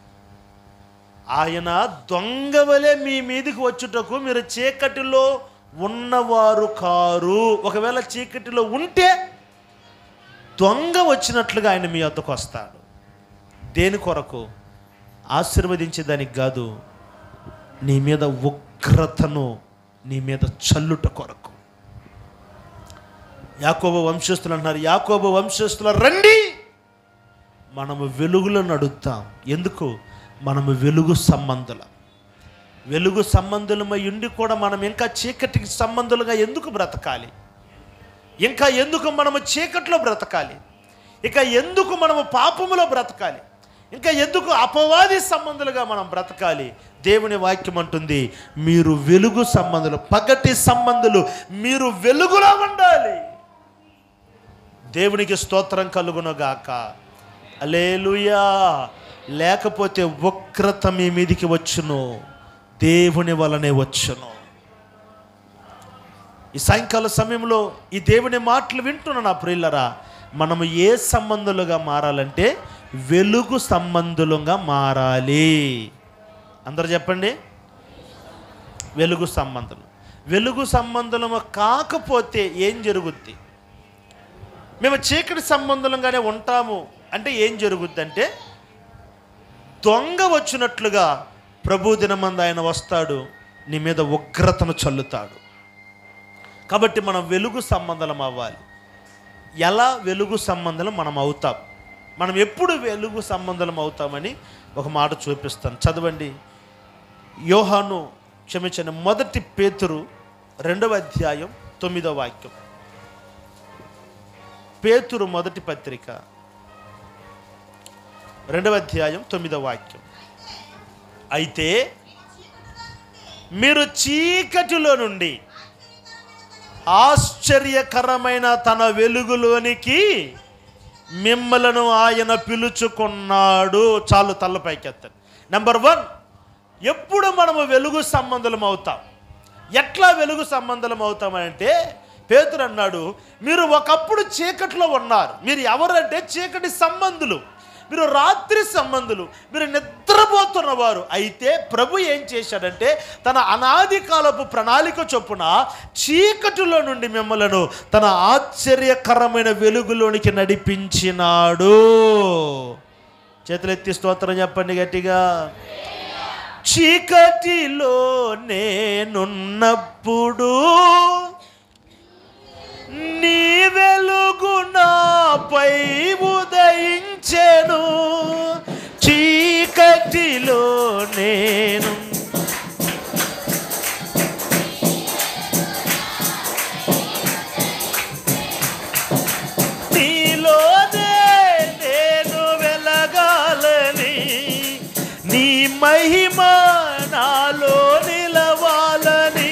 ఆయన దొంగవలే మీ మీదికి వచ్చుటకు మీరు చీకటిలో ఉన్నవారు కారు ఒకవేళ చీకటిలో ఉంటే దొంగ వచ్చినట్లుగా ఆయన మీ వద్దకు వస్తాడు దేని కొరకు ఆశీర్వదించేదానికి కాదు నీ మీద ఉగ్రతను నీ మీద చల్లుట కొరకు యాకోబ వంశస్థులు అంటున్నారు యాకోబ వంశస్థుల రండి మనము వెలుగులో నడుస్తాం ఎందుకు మనము వెలుగు సంబంధులం వెలుగు సంబంధులమై ఉండి కూడా మనం ఇంకా చీకటికి సంబంధులుగా ఎందుకు బ్రతకాలి ఇంకా ఎందుకు మనము చీకట్లో బ్రతకాలి ఇక ఎందుకు మనము పాపములో బ్రతకాలి ఇంకా ఎందుకు అపవాది సంబంధులుగా మనం బ్రతకాలి దేవుని వాక్యం అంటుంది మీరు వెలుగు సంబంధులు పగటి సంబంధులు మీరు వెలుగులో ఉండాలి దేవునికి స్తోత్రం కలుగునుగాక అలేలుయా లేకపోతే ఉగ్రత మీ మీదికి వచ్చును దేవుని వలనే వచ్చును ఈ సాయంకాల సమయంలో ఈ దేవుని మాటలు వింటున్న నా ప్రియులరా మనము ఏ సంబంధులుగా మారాలంటే వెలుగు సంబంధులుగా మారాలి అందరు చెప్పండి వెలుగు సంబంధులు వెలుగు సంబంధులము కాకపోతే ఏం జరుగుద్ది మేము చీకటి సంబంధులంగానే ఉంటాము అంటే ఏం జరుగుద్ది అంటే దొంగ వచ్చినట్లుగా ప్రభు దినమందు ఆయన వస్తాడు నీ మీద ఉగ్రతను చల్లుతాడు కాబట్టి మనం వెలుగు సంబంధం అవ్వాలి ఎలా వెలుగు సంబంధం మనం అవుతాం మనం ఎప్పుడు వెలుగు సంబంధం అవుతామని ఒక మాట చూపిస్తాను చదవండి యోహాను క్షమించండి మొదటి పేతురు రెండవ అధ్యాయం తొమ్మిదవ వాక్యం పేతురు మొదటి పత్రిక రెండవ అధ్యాయం తొమ్మిదవ వాక్యం అయితే మీరు చీకటిలో నుండి ఆశ్చర్యకరమైన తన వెలుగులోనికి మిమ్మలను ఆయన పిలుచుకున్నాడు చాలు తల్లపైకెత్తండి నెంబర్ వన్ ఎప్పుడు మనము వెలుగు సంబంధం అవుతాం ఎట్లా వెలుగు సంబంధం అవుతామంటే పేతురు అన్నాడు మీరు ఒకప్పుడు చీకట్లో ఉన్నారు మీరు ఎవరంటే చీకటి సంబంధులు మీరు రాత్రి సంబంధులు మీరు నిద్రపోతున్నవారు అయితే ప్రభు ఏం చేశాడంటే తన అనాది కాలపు ప్రణాళిక చొప్పున చీకటిలో నుండి మిమ్మలను తన ఆశ్చర్యకరమైన వెలుగులోనికి నడిపించినాడు చేతులెత్తి స్తోత్రం చెప్పండి గట్టిగా చీకటిలో నేనున్నప్పుడు నీ వెలుగు నాపై ఉదయించెను చీకటిలో నేను నీలోనే నేను వెలగాలని నీ మహిమ నాలో నిలవాలని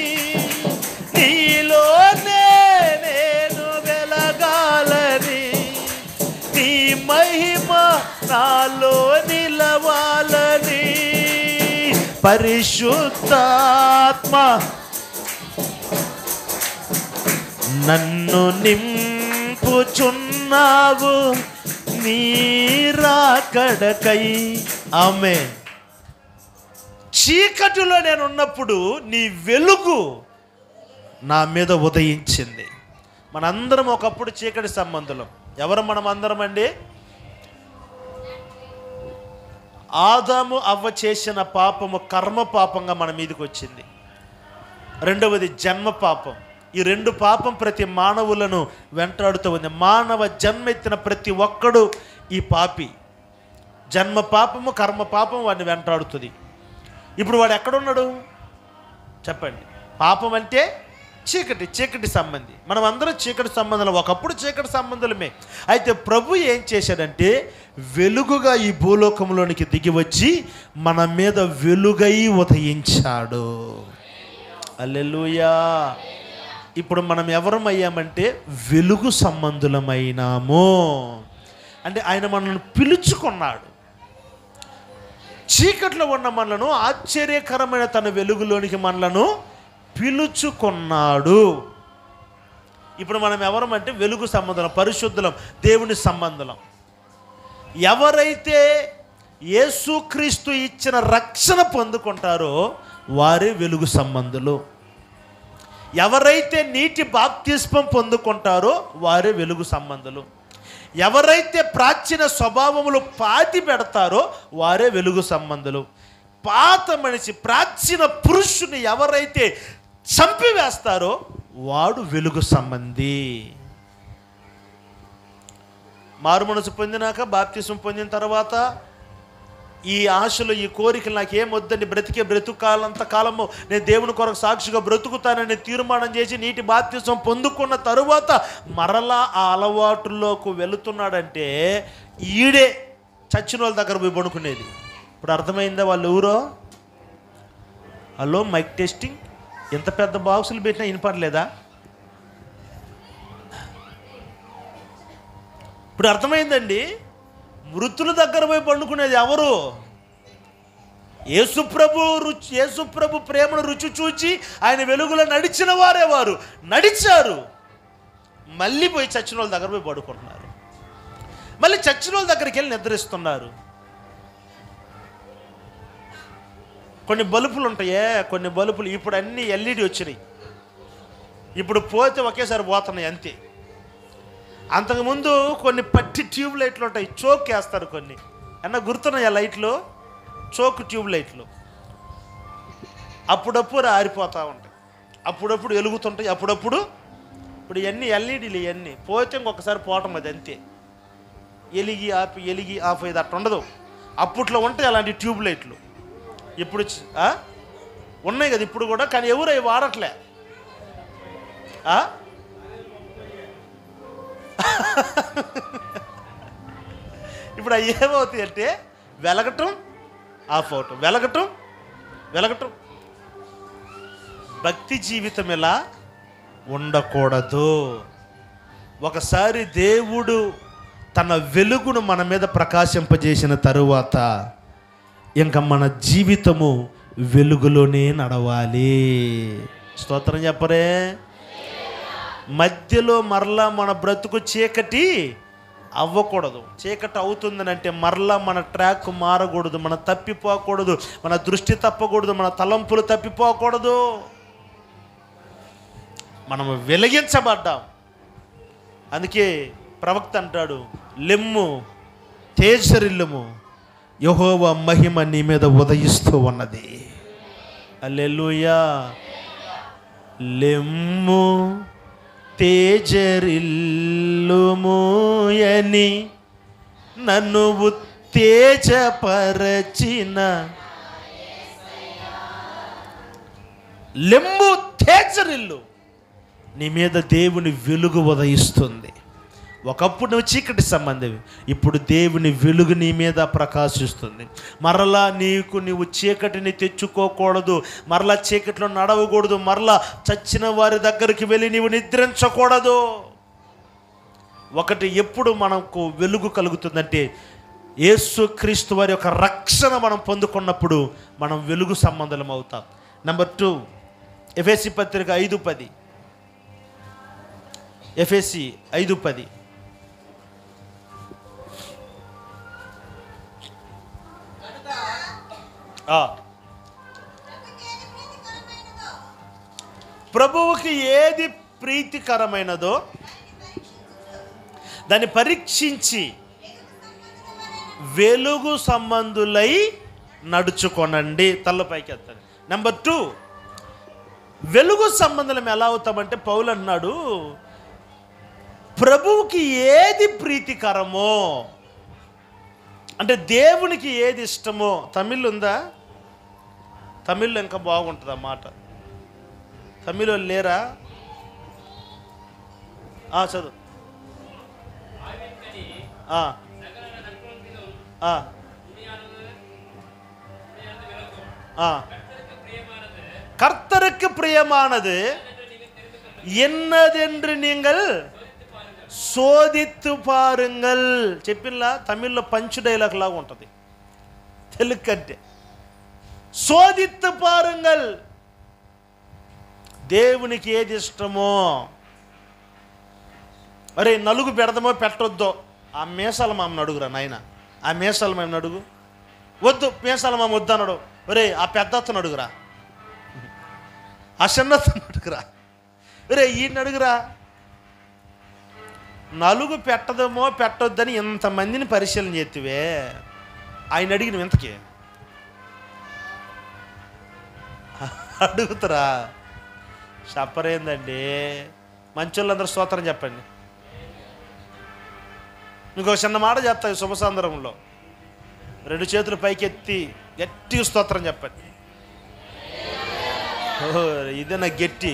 నీలోనే నేను వెలగాలని నీ మహిమ నాలో నిలవాలని పరిశుద్ధాత్మ నన్ను నింపుచున్నావు నీరాకడకై ఆమె చీకటిలో నేను ఉన్నప్పుడు నీ వెలుగు నా మీద ఉదయించింది మనందరం ఒకప్పుడు చీకటి సంబంధులం ఎవరు మనం అందరం అండి ఆదాము అవ్వ చేసిన పాపము కర్మ పాపంగా మన మీదకి వచ్చింది రెండవది జన్మ పాపం ఈ రెండు పాపం ప్రతి మానవులను వెంటాడుతూ ఉంది మానవ జన్మ ఎత్తిన ప్రతి ఒక్కడు ఈ పాపి జన్మ పాపము కర్మ పాపం వాడిని వెంటాడుతుంది ఇప్పుడు వాడు ఎక్కడున్నాడు చెప్పండి పాపం అంటే చీకటి చీకటి సంబంధి మనం అందరం చీకటి సంబంధాలు ఒకప్పుడు చీకటి సంబంధులమే అయితే ప్రభు ఏం చేశాడంటే వెలుగుగా ఈ భూలోకంలోనికి దిగి వచ్చి మన మీద వెలుగై ఉదయించాడు అల్లెలుయా ఇప్పుడు మనం ఎవరం అయ్యామంటే వెలుగు సంబంధులమైనాము అంటే ఆయన మనల్ని పిలుచుకున్నాడు చీకట్లో ఉన్న మనలను ఆశ్చర్యకరమైన తన వెలుగులోనికి మనలను పిలుచుకున్నాడు ఇప్పుడు మనం ఎవరం అంటే వెలుగు సంబంధం పరిశుద్ధులం దేవుని సంబంధం ఎవరైతే యేసుక్రీస్తు ఇచ్చిన రక్షణ పొందుకుంటారో వారే వెలుగు సంబంధులు ఎవరైతే నీటి బాప్తిస్మం పొందుకుంటారో వారే వెలుగు సంబంధులు ఎవరైతే ప్రాచీన స్వభావములు పాతి పెడతారో వారే వెలుగు సంబంధులు పాత మనిషి ప్రాచీన పురుషుని ఎవరైతే చంపివేస్తారో వాడు వెలుగు సంబంధి మారు మనసు పొందినాక బాప్తిసం పొందిన తర్వాత ఈ ఆశలు ఈ కోరికలు నాకేం వద్దని బ్రతికే బ్రతుకాలంత కాలము నేను దేవుని కొరకు సాక్షిగా బ్రతుకుతానని తీర్మానం చేసి నీటి బాప్తిసం పొందుకున్న తరువాత మరలా ఆ అలవాటుల్లోకి వెళుతున్నాడంటే ఈడే చచ్చిన వాళ్ళ దగ్గర పోయి పడుకునేది ఇప్పుడు అర్థమైందా వాళ్ళు ఎవరో హలో మైక్ టెస్టింగ్ ఎంత పెద్ద బాక్సులు పెట్టినా వినపడలేదా ఇప్పుడు అర్థమైందండి మృతుల దగ్గర పోయి పండుకునేది ఎవరు యేసుప్రభు రుచి యేసుప్రభు ప్రేమను రుచి చూచి ఆయన వెలుగులో నడిచిన వారే వారు నడిచారు మళ్ళీ పోయి చచ్చిన వాళ్ళ దగ్గర పోయి పడుకుంటున్నారు మళ్ళీ చచ్చిన వాళ్ళ దగ్గరికి వెళ్ళి నిద్రిస్తున్నారు కొన్ని బల్బులు ఉంటాయే కొన్ని బల్బులు ఇప్పుడు అన్ని ఎల్ఈడి వచ్చినాయి ఇప్పుడు పోతే ఒకేసారి పోతున్నాయి అంతే అంతకుముందు కొన్ని పట్టి ట్యూబ్ లైట్లు ఉంటాయి చోక్ వేస్తారు కొన్ని అన్న గుర్తున్నాయి ఆ లైట్లు చోక్ ట్యూబ్ లైట్లు అప్పుడప్పుడు ఆరిపోతూ ఉంటాయి అప్పుడప్పుడు వెలుగుతుంటాయి అప్పుడప్పుడు ఇప్పుడు ఇవన్నీ ఎల్ఈడీలు ఇవన్నీ పోతే ఇంకొకసారి పోవటం అది అంతే ఎలిగి ఆపి ఎలిగి ఆఫ్ అయ్యేది అట్లా ఉండదు అప్పట్లో ఉంటాయి అలాంటి ట్యూబ్ లైట్లు ఇప్పుడు చ- ఆ? ఉన్నాయి కదా ఇప్పుడు కూడా కానీ ఎవరు అవి వాడట్లే ఆ? ఇప్పుడు అవి ఏమవుతాయి అంటే వెలగటం ఆఫ్ అవటం వెలగటం వెలగటం భక్తి జీవితం ఎలా ఉండకూడదు ఒకసారి దేవుడు తన వెలుగును మన మీద ప్రకాశింపజేసిన తరువాత ఇంకా మన జీవితము వెలుగులోనే నడవాలి స్తోత్రం చెప్పరే మధ్యలో మరలా మన బ్రతుకు చీకటి అవ్వకూడదు చీకటి అవుతుందని అంటే మరలా మన ట్రాక్ మారకూడదు మన తప్పిపోకూడదు మన దృష్టి తప్పకూడదు మన తలంపులు తప్పిపోకూడదు మనము వెలిగించబడ్డాం అందుకే ప్రవక్త అంటాడు లెమ్ము తేజరిల్లుము యహోవ మహిమ నీ మీద ఉదయిస్తూ ఉన్నది అల్లెలుయా లెమ్ము తేజరిల్లుమోయని నన్ను ఉత్తేజపరచిన లెమ్ము తేజరిల్లు నీ మీద దేవుని వెలుగు ఉదయిస్తుంది ఒకప్పుడు నువ్వు చీకటి సంబంధివి ఇప్పుడు దేవుని వెలుగు నీ మీద ప్రకాశిస్తుంది మరలా నీకు నీవు చీకటిని తెచ్చుకోకూడదు మరలా చీకటిలో నడవకూడదు మరలా చచ్చిన వారి దగ్గరికి వెళ్ళి నీవు నిద్రించకూడదు ఒకటి ఎప్పుడు మనకు వెలుగు కలుగుతుందంటే యేసుక్రీస్తు వారి యొక్క రక్షణ మనం పొందుకున్నప్పుడు మనం వెలుగు సంబంధం అవుతాం నెంబర్ టూ ఎఫ్ఎస్సి పత్రిక ఐదు పది ఎఫ్ఎస్సి ఐదు పది ఆ. ప్రభువుకి ఏది ప్రీతికరమైనదో దాన్ని పరీక్షించి వెలుగు సంబంధులై నడుచుకొనండి తల్ల పైకి ఎత్తండి నెంబర్ టూ వెలుగు సంబంధం ఎలా అవుతామంటే పౌలు అన్నాడు ప్రభువుకి ఏది ప్రీతికరమో అంటే దేవునికి ఏది ఇష్టమో తమిళ్ ఉందా తమిళ్లో ఇంకా బాగుంటుంది ఆ మాట తమిళ్ వాళ్ళు లేరా ఆ, చదువు ఆ. ఆ. ఆ. கர்த்தருக்கு பிரியமானது என்னதென்று நீங்கள் శోధిత్తు పారుంగల్ చెప్పినలా తమిళ్లో పంచు డైలాగ్ లాగా ఉంటుంది తెలుగు కంటే శోధిత్తు పారుంగల్ దేవునికి ఏది ఇష్టమో అరే నలుగు పెడదామో పెట్టొద్దో ఆ మేసాల మామని అడుగురా నాయన ఆ మేసాల మామని అడుగు వద్దు మేసాల మామ వద్దు అన్నాడు ఒరే ఆ పెద్ద అతను అడుగురా ఆ చిన్నతను అడుగురా ఒరే ఈయన అడుగురా నలుగు పెట్టదమో పెట్టొద్దని ఇంతమందిని పరిశీలన చేతివే ఆయన అడిగిన ఇంతకి అడుగుతారా చెప్పరేందండి మంచోళ్ళందరూ స్తోత్రం చెప్పండి ఇంకో చిన్న మాట చెప్తా ఈ శుభ సందర్భంలో రెండు చేతులు పైకెత్తి గట్టి స్తోత్రం చెప్పండి ఓ ఇదే నా గట్టి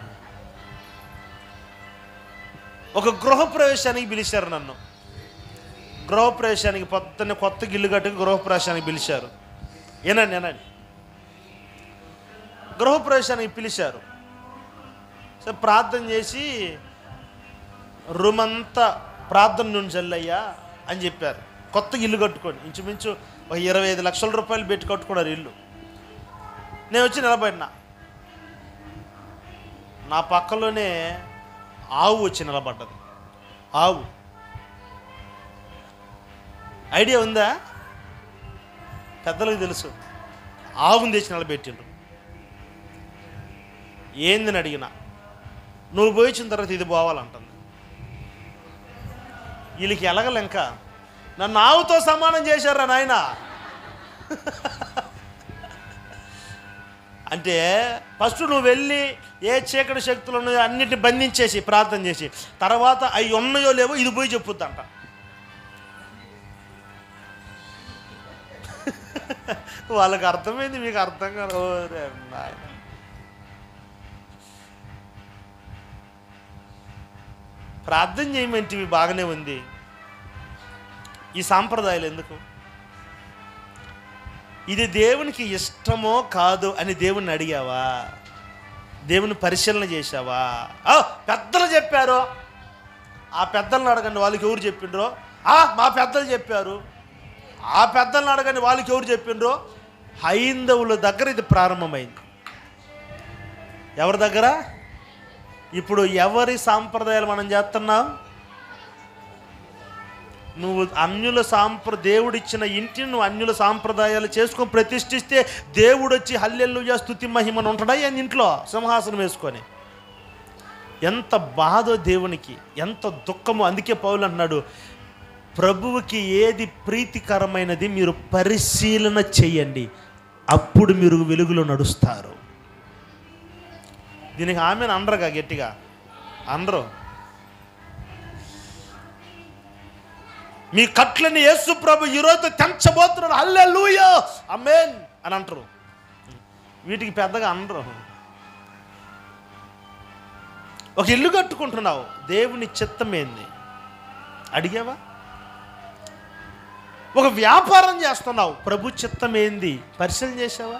ఒక గృహప్రవేశానికి పిలిచారు నన్ను గృహప్రవేశానికి పొద్దున్న కొత్త గిల్లు కట్టుకు గృహప్రవేశానికి పిలిచారు ఏనండి ఏనండి గృహప్రవేశానికి పిలిచారు సో ప్రార్థన చేసి రూమ్ అంతా ప్రార్థన నుంచి చల్లయ్యా అని చెప్పారు కొత్త ఇల్లు కట్టుకోండి ఇంచుమించు ఒక ఇరవై ఐదు లక్షల రూపాయలు పెట్టి కట్టుకున్నారు ఇల్లు నేను వచ్చి నిలబడినా నా పక్కలోనే ఆవు వచ్చి నిలబడ్డది ఆవు ఐడియా ఉందా పెద్దలకు తెలుసు ఆవుని తెచ్చి నిలబెట్టిండ్రు ఏందని అడిగిన నువ్వు పోయించిన తర్వాత ఇది పోవాలంటుంది వీళ్ళకి ఎలగలెంక నన్ను ఆవుతో సమానం చేశారా నాయన అంటే ఫస్ట్ నువ్వు వెళ్ళి ఏ చీకటి శక్తులు ఉన్నాయో అన్నిటిని బంధించేసి ప్రార్థన చేసి తర్వాత అవి ఉన్నాయో లేవో ఇది పోయి చెప్పుద్దంట వాళ్ళకి అర్థమైంది మీకు అర్థం కాదు ఓరే నాయన. ప్రార్థన చేయమంటివి బాగానే ఉంది ఈ సాంప్రదాయాలు ఎందుకు ఇది దేవునికి ఇష్టమో కాదు అని దేవుణ్ణి అడిగావా దేవుని పరిశీలన చేశావా ఆ, పెద్దలు చెప్పారు ఆ పెద్దలను అడగండి వాళ్ళకి ఎవరు చెప్పిండ్రో ఆ మా పెద్దలు చెప్పారు ఆ పెద్దలను అడగండి వాళ్ళకి ఎవరు చెప్పిండ్రో హైందవుల దగ్గర ఇది ప్రారంభమైంది ఎవరి దగ్గర ఇప్పుడు ఎవరి సాంప్రదాయాలు మనం చేస్తున్నాం నువ్వు అన్యుల సాంప్ర దేవుడిచ్చిన ఇంటిని నువ్వు అన్యుల సాంప్రదాయాలు చేసుకొని ప్రతిష్ఠిస్తే దేవుడు వచ్చి హల్లెల్లుయా స్తుతి మహిమను ఉంటాడా ఆయన ఇంట్లో సింహాసనం వేసుకొని ఎంత బాధో దేవునికి ఎంత దుఃఖమో అందుకే పౌలు అన్నాడు ప్రభువుకి ఏది ప్రీతికరమైనది మీరు పరిశీలన చేయండి అప్పుడు మీరు వెలుగులో నడుస్తారు దీనికి ఆమెను అనరుగా గట్టిగా అనరు మీ కట్లని యేసు ప్రభు ఈరోజు తెంచబోతున్నాడు హల్లెలూయా అమేన్ అని అంటారు వీటికి పెద్దగా అనరు ఒక ఇల్లు కట్టుకుంటున్నావు దేవుని చిత్తం ఏంది అడిగావా ఒక వ్యాపారం చేస్తున్నావు ప్రభు చిత్తం ఏంది పరిశీలన చేసావా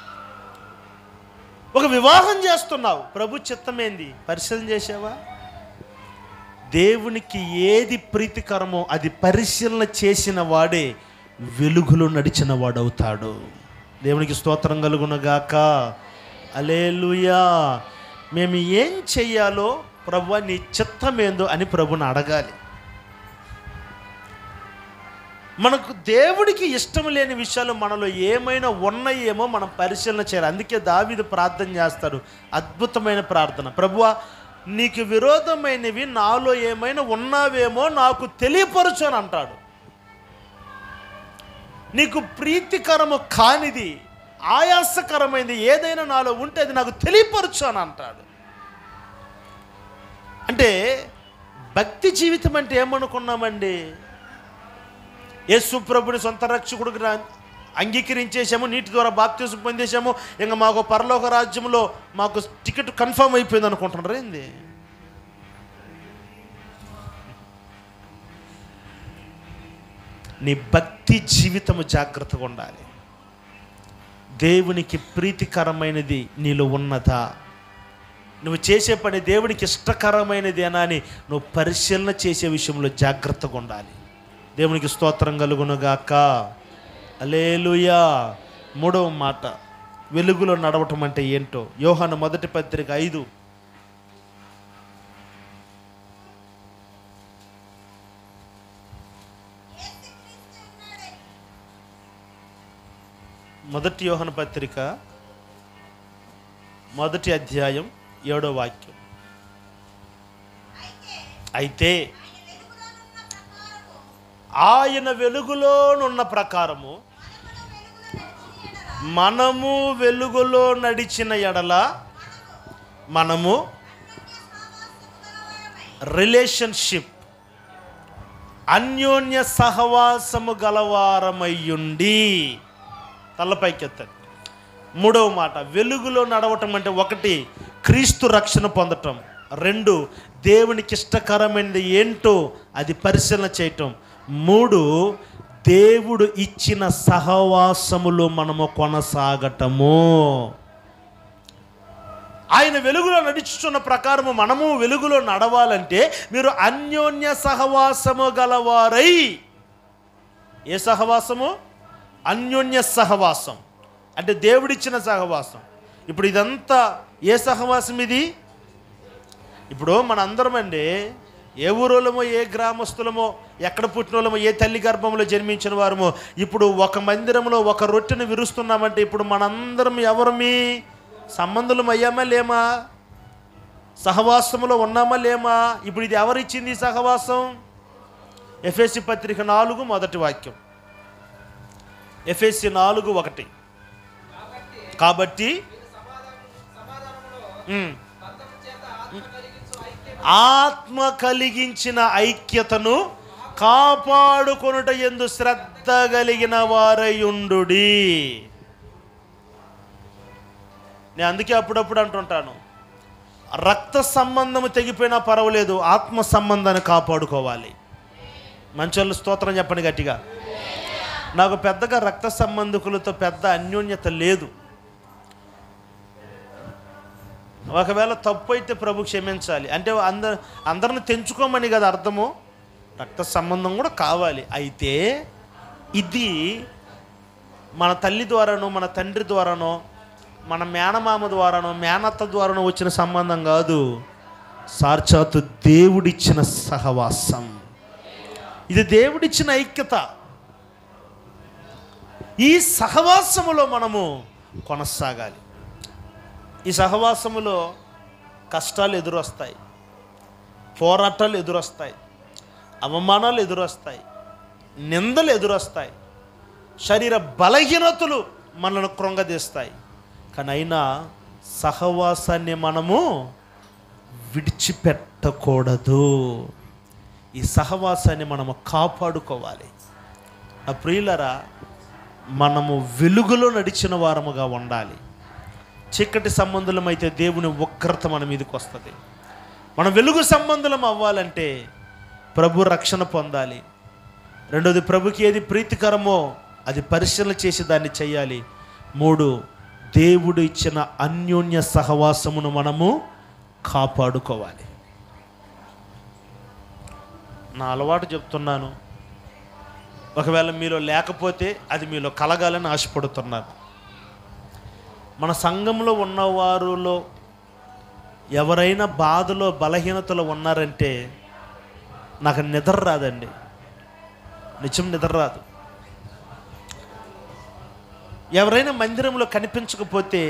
ఒక వివాహం చేస్తున్నావు ప్రభు చిత్తం ఏంది పరిశీలన చేసావా దేవునికి ఏది ప్రీతికరమో అది పరిశీలన చేసిన వాడే వెలుగులో నడిచిన వాడవుతాడు దేవునికి స్తోత్రం కలుగునగాక అలేలుయా మేము ఏం చెయ్యాలో ప్రభు నీ చిత్తం ఏందో అని ప్రభుని అడగాలి మనకు దేవుడికి ఇష్టం లేని విషయాలు మనలో ఏమైనా ఉన్నాయేమో మనం పరిశీలన చేయాలి అందుకే దావీదు ప్రార్థన చేస్తాడు అద్భుతమైన ప్రార్థన ప్రభువా నీకు విరోధమైనవి నాలో ఏమైనా ఉన్నావేమో నాకు తెలియపరచు అని అంటాడు నీకు ప్రీతికరము కానిది ఆయాసకరమైనది ఏదైనా నాలో ఉంటే అది నాకు తెలియపరచు అని అంటాడు అంటే భక్తి జీవితం అంటే ఏమనుకున్నామండి యేసు ప్రభుని సొంత రక్షకుడికి రా- అంగీకరించేసాము నీటి ద్వారా బాప్తీసం పొందేశాము ఇంకా మాకు పరలోక రాజ్యంలో మాకు టికెట్ కన్ఫర్మ్ అయిపోయింది అనుకుంటున్నారు ఏంది నీ భక్తి జీవితము జాగ్రత్తగా ఉండాలి దేవునికి ప్రీతికరమైనది నీలో ఉన్నదా నువ్వు చేసే పని దేవునికి ఇష్టకరమైనదేనా అని నువ్వు పరిశీలన చేసే విషయంలో జాగ్రత్తగా ఉండాలి దేవునికి స్తోత్రం కలుగునుగాక అలేలుయా మూడవ మాట వెలుగులో నడవటం అంటే ఏంటో యోహాను మొదటి పత్రిక ఐదు మొదటి యోహన పత్రిక మొదటి అధ్యాయం ఏడో వాక్యం అయితే ఆయన వెలుగులోనున్న ప్రకారము మనము వెలుగులో నడిచిన ఎడల మనము రిలేషన్షిప్ అన్యోన్య సహవాసము గలవారమయ్యుండి తలపైకెత్తండి మూడవ మాట వెలుగులో నడవటం అంటే ఒకటి క్రీస్తు రక్షణ పొందటం రెండు దేవునికి ఇష్టకరమైనది ఏంటో అది పరిశీలన చేయటం మూడు దేవుడు ఇచ్చిన సహవాసములో మనము కొనసాగటము ఆయన వెలుగులో నడుచుతున్న ప్రకారము మనము వెలుగులో నడవాలంటే మీరు అన్యోన్య సహవాసము గలవారై ఏ సహవాసము అన్యోన్య సహవాసం అంటే దేవుడిచ్చిన సహవాసం ఇప్పుడు ఇదంతా ఏ సహవాసం ఇది ఇప్పుడు మనందరం అండి ఏ ఊరోళ్ళమో ఏ గ్రామస్తులమో ఎక్కడ పుట్టినోళ్ళమో ఏ తల్లి గర్భంలో జన్మించిన వారమో ఇప్పుడు ఒక మందిరంలో ఒక రొట్టెను విరుస్తున్నామంటే ఇప్పుడు మనందరం ఎవరమి సంబంధులం అయ్యామా లేమా సహవాసములో ఉన్నామా లేమా ఇప్పుడు ఇది ఎవరిచ్చింది ఈ సహవాసం ఎఫ్ఎస్సి పత్రిక నాలుగు మొదటి వాక్యం ఎఫ్ఎస్సి నాలుగు ఒకటి కాబట్టి ఉమ్, ఆత్మ కలిగించిన ఐక్యతను కాపాడుకొనుట ఎందు శ్రద్ధ కలిగిన వారయుండుడి నేను అందుకే అప్పుడప్పుడు అంటుంటాను రక్త సంబంధము తెగిపోయినా పర్వాలేదు ఆత్మ సంబంధాన్ని కాపాడుకోవాలి మంచోళ్ళు స్తోత్రం చెప్పండి గట్టిగా నాకు పెద్దగా రక్త సంబంధికులతో పెద్ద అన్యోన్యత లేదు ఒకవేళ తప్పు అయితే ప్రభు క్షమించాలి అంటే అందరు అందరిని తెంచుకోమని కదా అర్థము రక్త సంబంధం కూడా కావాలి అయితే ఇది మన తల్లి ద్వారానో మన తండ్రి ద్వారానో మన మేనమామ ద్వారానో మేనత్త ద్వారానో వచ్చిన సంబంధం కాదు సాక్షాత్తు దేవుడిచ్చిన సహవాసం ఇది దేవుడిచ్చిన ఐక్యత ఈ సహవాసములో మనము కొనసాగాలి ఈ సహవాసములో కష్టాలు ఎదురొస్తాయి పోరాటాలు ఎదురొస్తాయి అవమానాలు ఎదురొస్తాయి నిందలు ఎదురొస్తాయి శరీర బలహీనతలు మనల్ని కృంగదీస్తాయి కానీ అయినా సహవాసాన్ని మనము విడిచిపెట్టకూడదు ఈ సహవాసాన్ని మనము కాపాడుకోవాలి ఆ ప్రియులరా మనము వెలుగులో నడిచిన వారముగా ఉండాలి చీకటి సంబంధులమైతే దేవుని ఉగ్రత మన మీదకి వస్తుంది మనం వెలుగు సంబంధులం అవ్వాలంటే ప్రభు రక్షణ పొందాలి రెండోది ప్రభుకి ఏది ప్రీతికరమో అది పరిశీలన చేసి దాన్ని చేయాలి మూడు దేవుడు ఇచ్చిన అన్యోన్య సహవాసమును మనము కాపాడుకోవాలి నా అలవాటు చెప్తున్నాను ఒకవేళ మీలో లేకపోతే అది మీలో కలగాలని ఆశపడుతున్నాను మన సంఘంలో ఉన్నవారులో ఎవరైనా బాధలో బలహీనతలో ఉన్నారంటే నాకు నిద్ర రాదండి నిజం నిద్ర రాదు ఎవరైనా మందిరంలో కనిపించకపోతే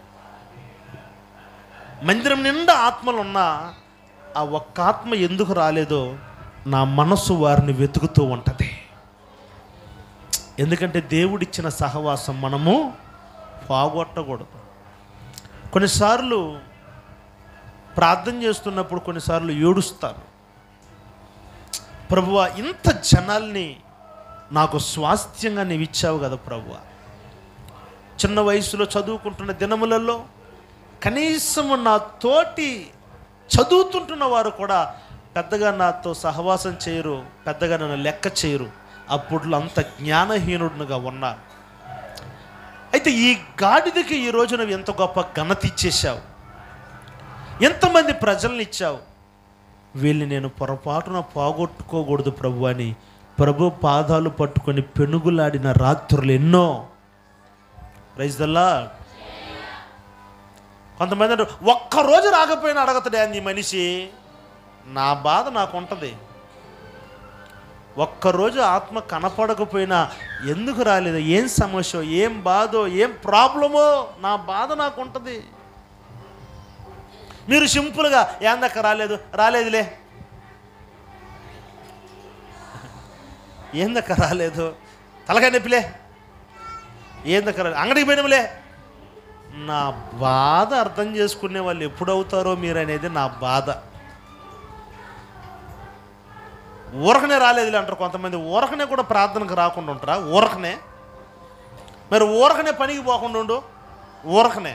మందిరం నిండా ఆత్మలు ఉన్నా ఆ ఒక్క ఆత్మ ఎందుకు రాలేదో నా మనసు వారిని వెతుకుతూ ఉంటుంది ఎందుకంటే దేవుడిచ్చిన సహవాసం మనము పోగొట్టకూడదు కొన్నిసార్లు ప్రార్థన చేస్తున్నప్పుడు కొన్నిసార్లు ఏడుస్తాను ప్రభువా ఇంత జనాల్ని నాకు స్వాస్థ్యంగా నీవు ఇచ్చావు కదా ప్రభువా చిన్న వయసులో చదువుకుంటున్న దినములలో కనీసము నా తోటి చదువుతుంటున్న వారు కూడా పెద్దగా నాతో సహవాసం చేయరు పెద్దగా నన్ను లెక్క చేయరు అప్పుడు అంత జ్ఞానహీనుడుగా ఉన్నాను అయితే ఈ గాడిదకి ఈ రోజు నువ్వు ఎంత గొప్ప ఘనత ఇచ్చేసావు ఎంతమంది ప్రజల్ని ఇచ్చావు వీళ్ళని నేను పొరపాటున పోగొట్టుకోకూడదు ప్రభు అని ప్రభు పాదాలు పట్టుకొని పెనుగులాడిన రాత్రులు ఎన్నో రైజ్దల్లా కొంతమంది అంటారు ఒక్కరోజు రాకపోయినా అడగతాడే అని ఈ మనిషి నా బాధ నాకు ఉంటుంది ఒక్కరోజు ఆత్మ కనపడకపోయినా ఎందుకు రాలేదు ఏం సమస్య ఏం బాధో ఏం ప్రాబ్లమో నా బాధ నాకు ఉంటుంది మీరు సింపుల్గా ఏందక్క రాలేదు రాలేదులే ఏందక్క రాలేదు తలకాయ నొప్పిలే ఏందక్క రాలేదు అంగడికి పోయినములే నా బాధ అర్థం చేసుకునే వాళ్ళు ఎప్పుడు అవుతారో మీరు అనేది నా బాధ ఊరకనే రాలేదులే అంటారు కొంతమంది ఊరకనే కూడా ప్రార్థనకు రాకుండా ఉంటారా ఊరకనే మరి ఊరకనే పనికి పోకుండా ఉండు ఊరకనే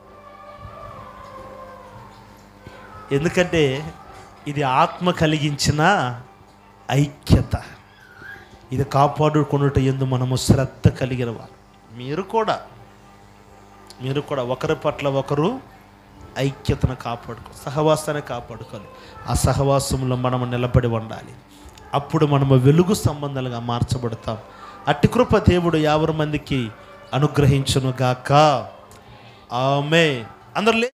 ఎందుకంటే ఇది ఆత్మ కలిగించిన ఐక్యత ఇది కాపాడుకున్నట్టు ఎందు మనము శ్రద్ధ కలిగిన వారు మీరు కూడా మీరు కూడా ఒకరి పట్ల ఒకరు ఐక్యతను కాపాడుకో సహవాసాన్ని కాపాడుకోవాలి ఆ సహవాసంలో మనము నిలబడి ఉండాలి అప్పుడు మనము వెలుగు సంబంధాలుగా మార్చబడతాం అట్టి కృప దేవుడు యాభై మందికి అనుగ్రహించును గాక ఆమె అందరు లే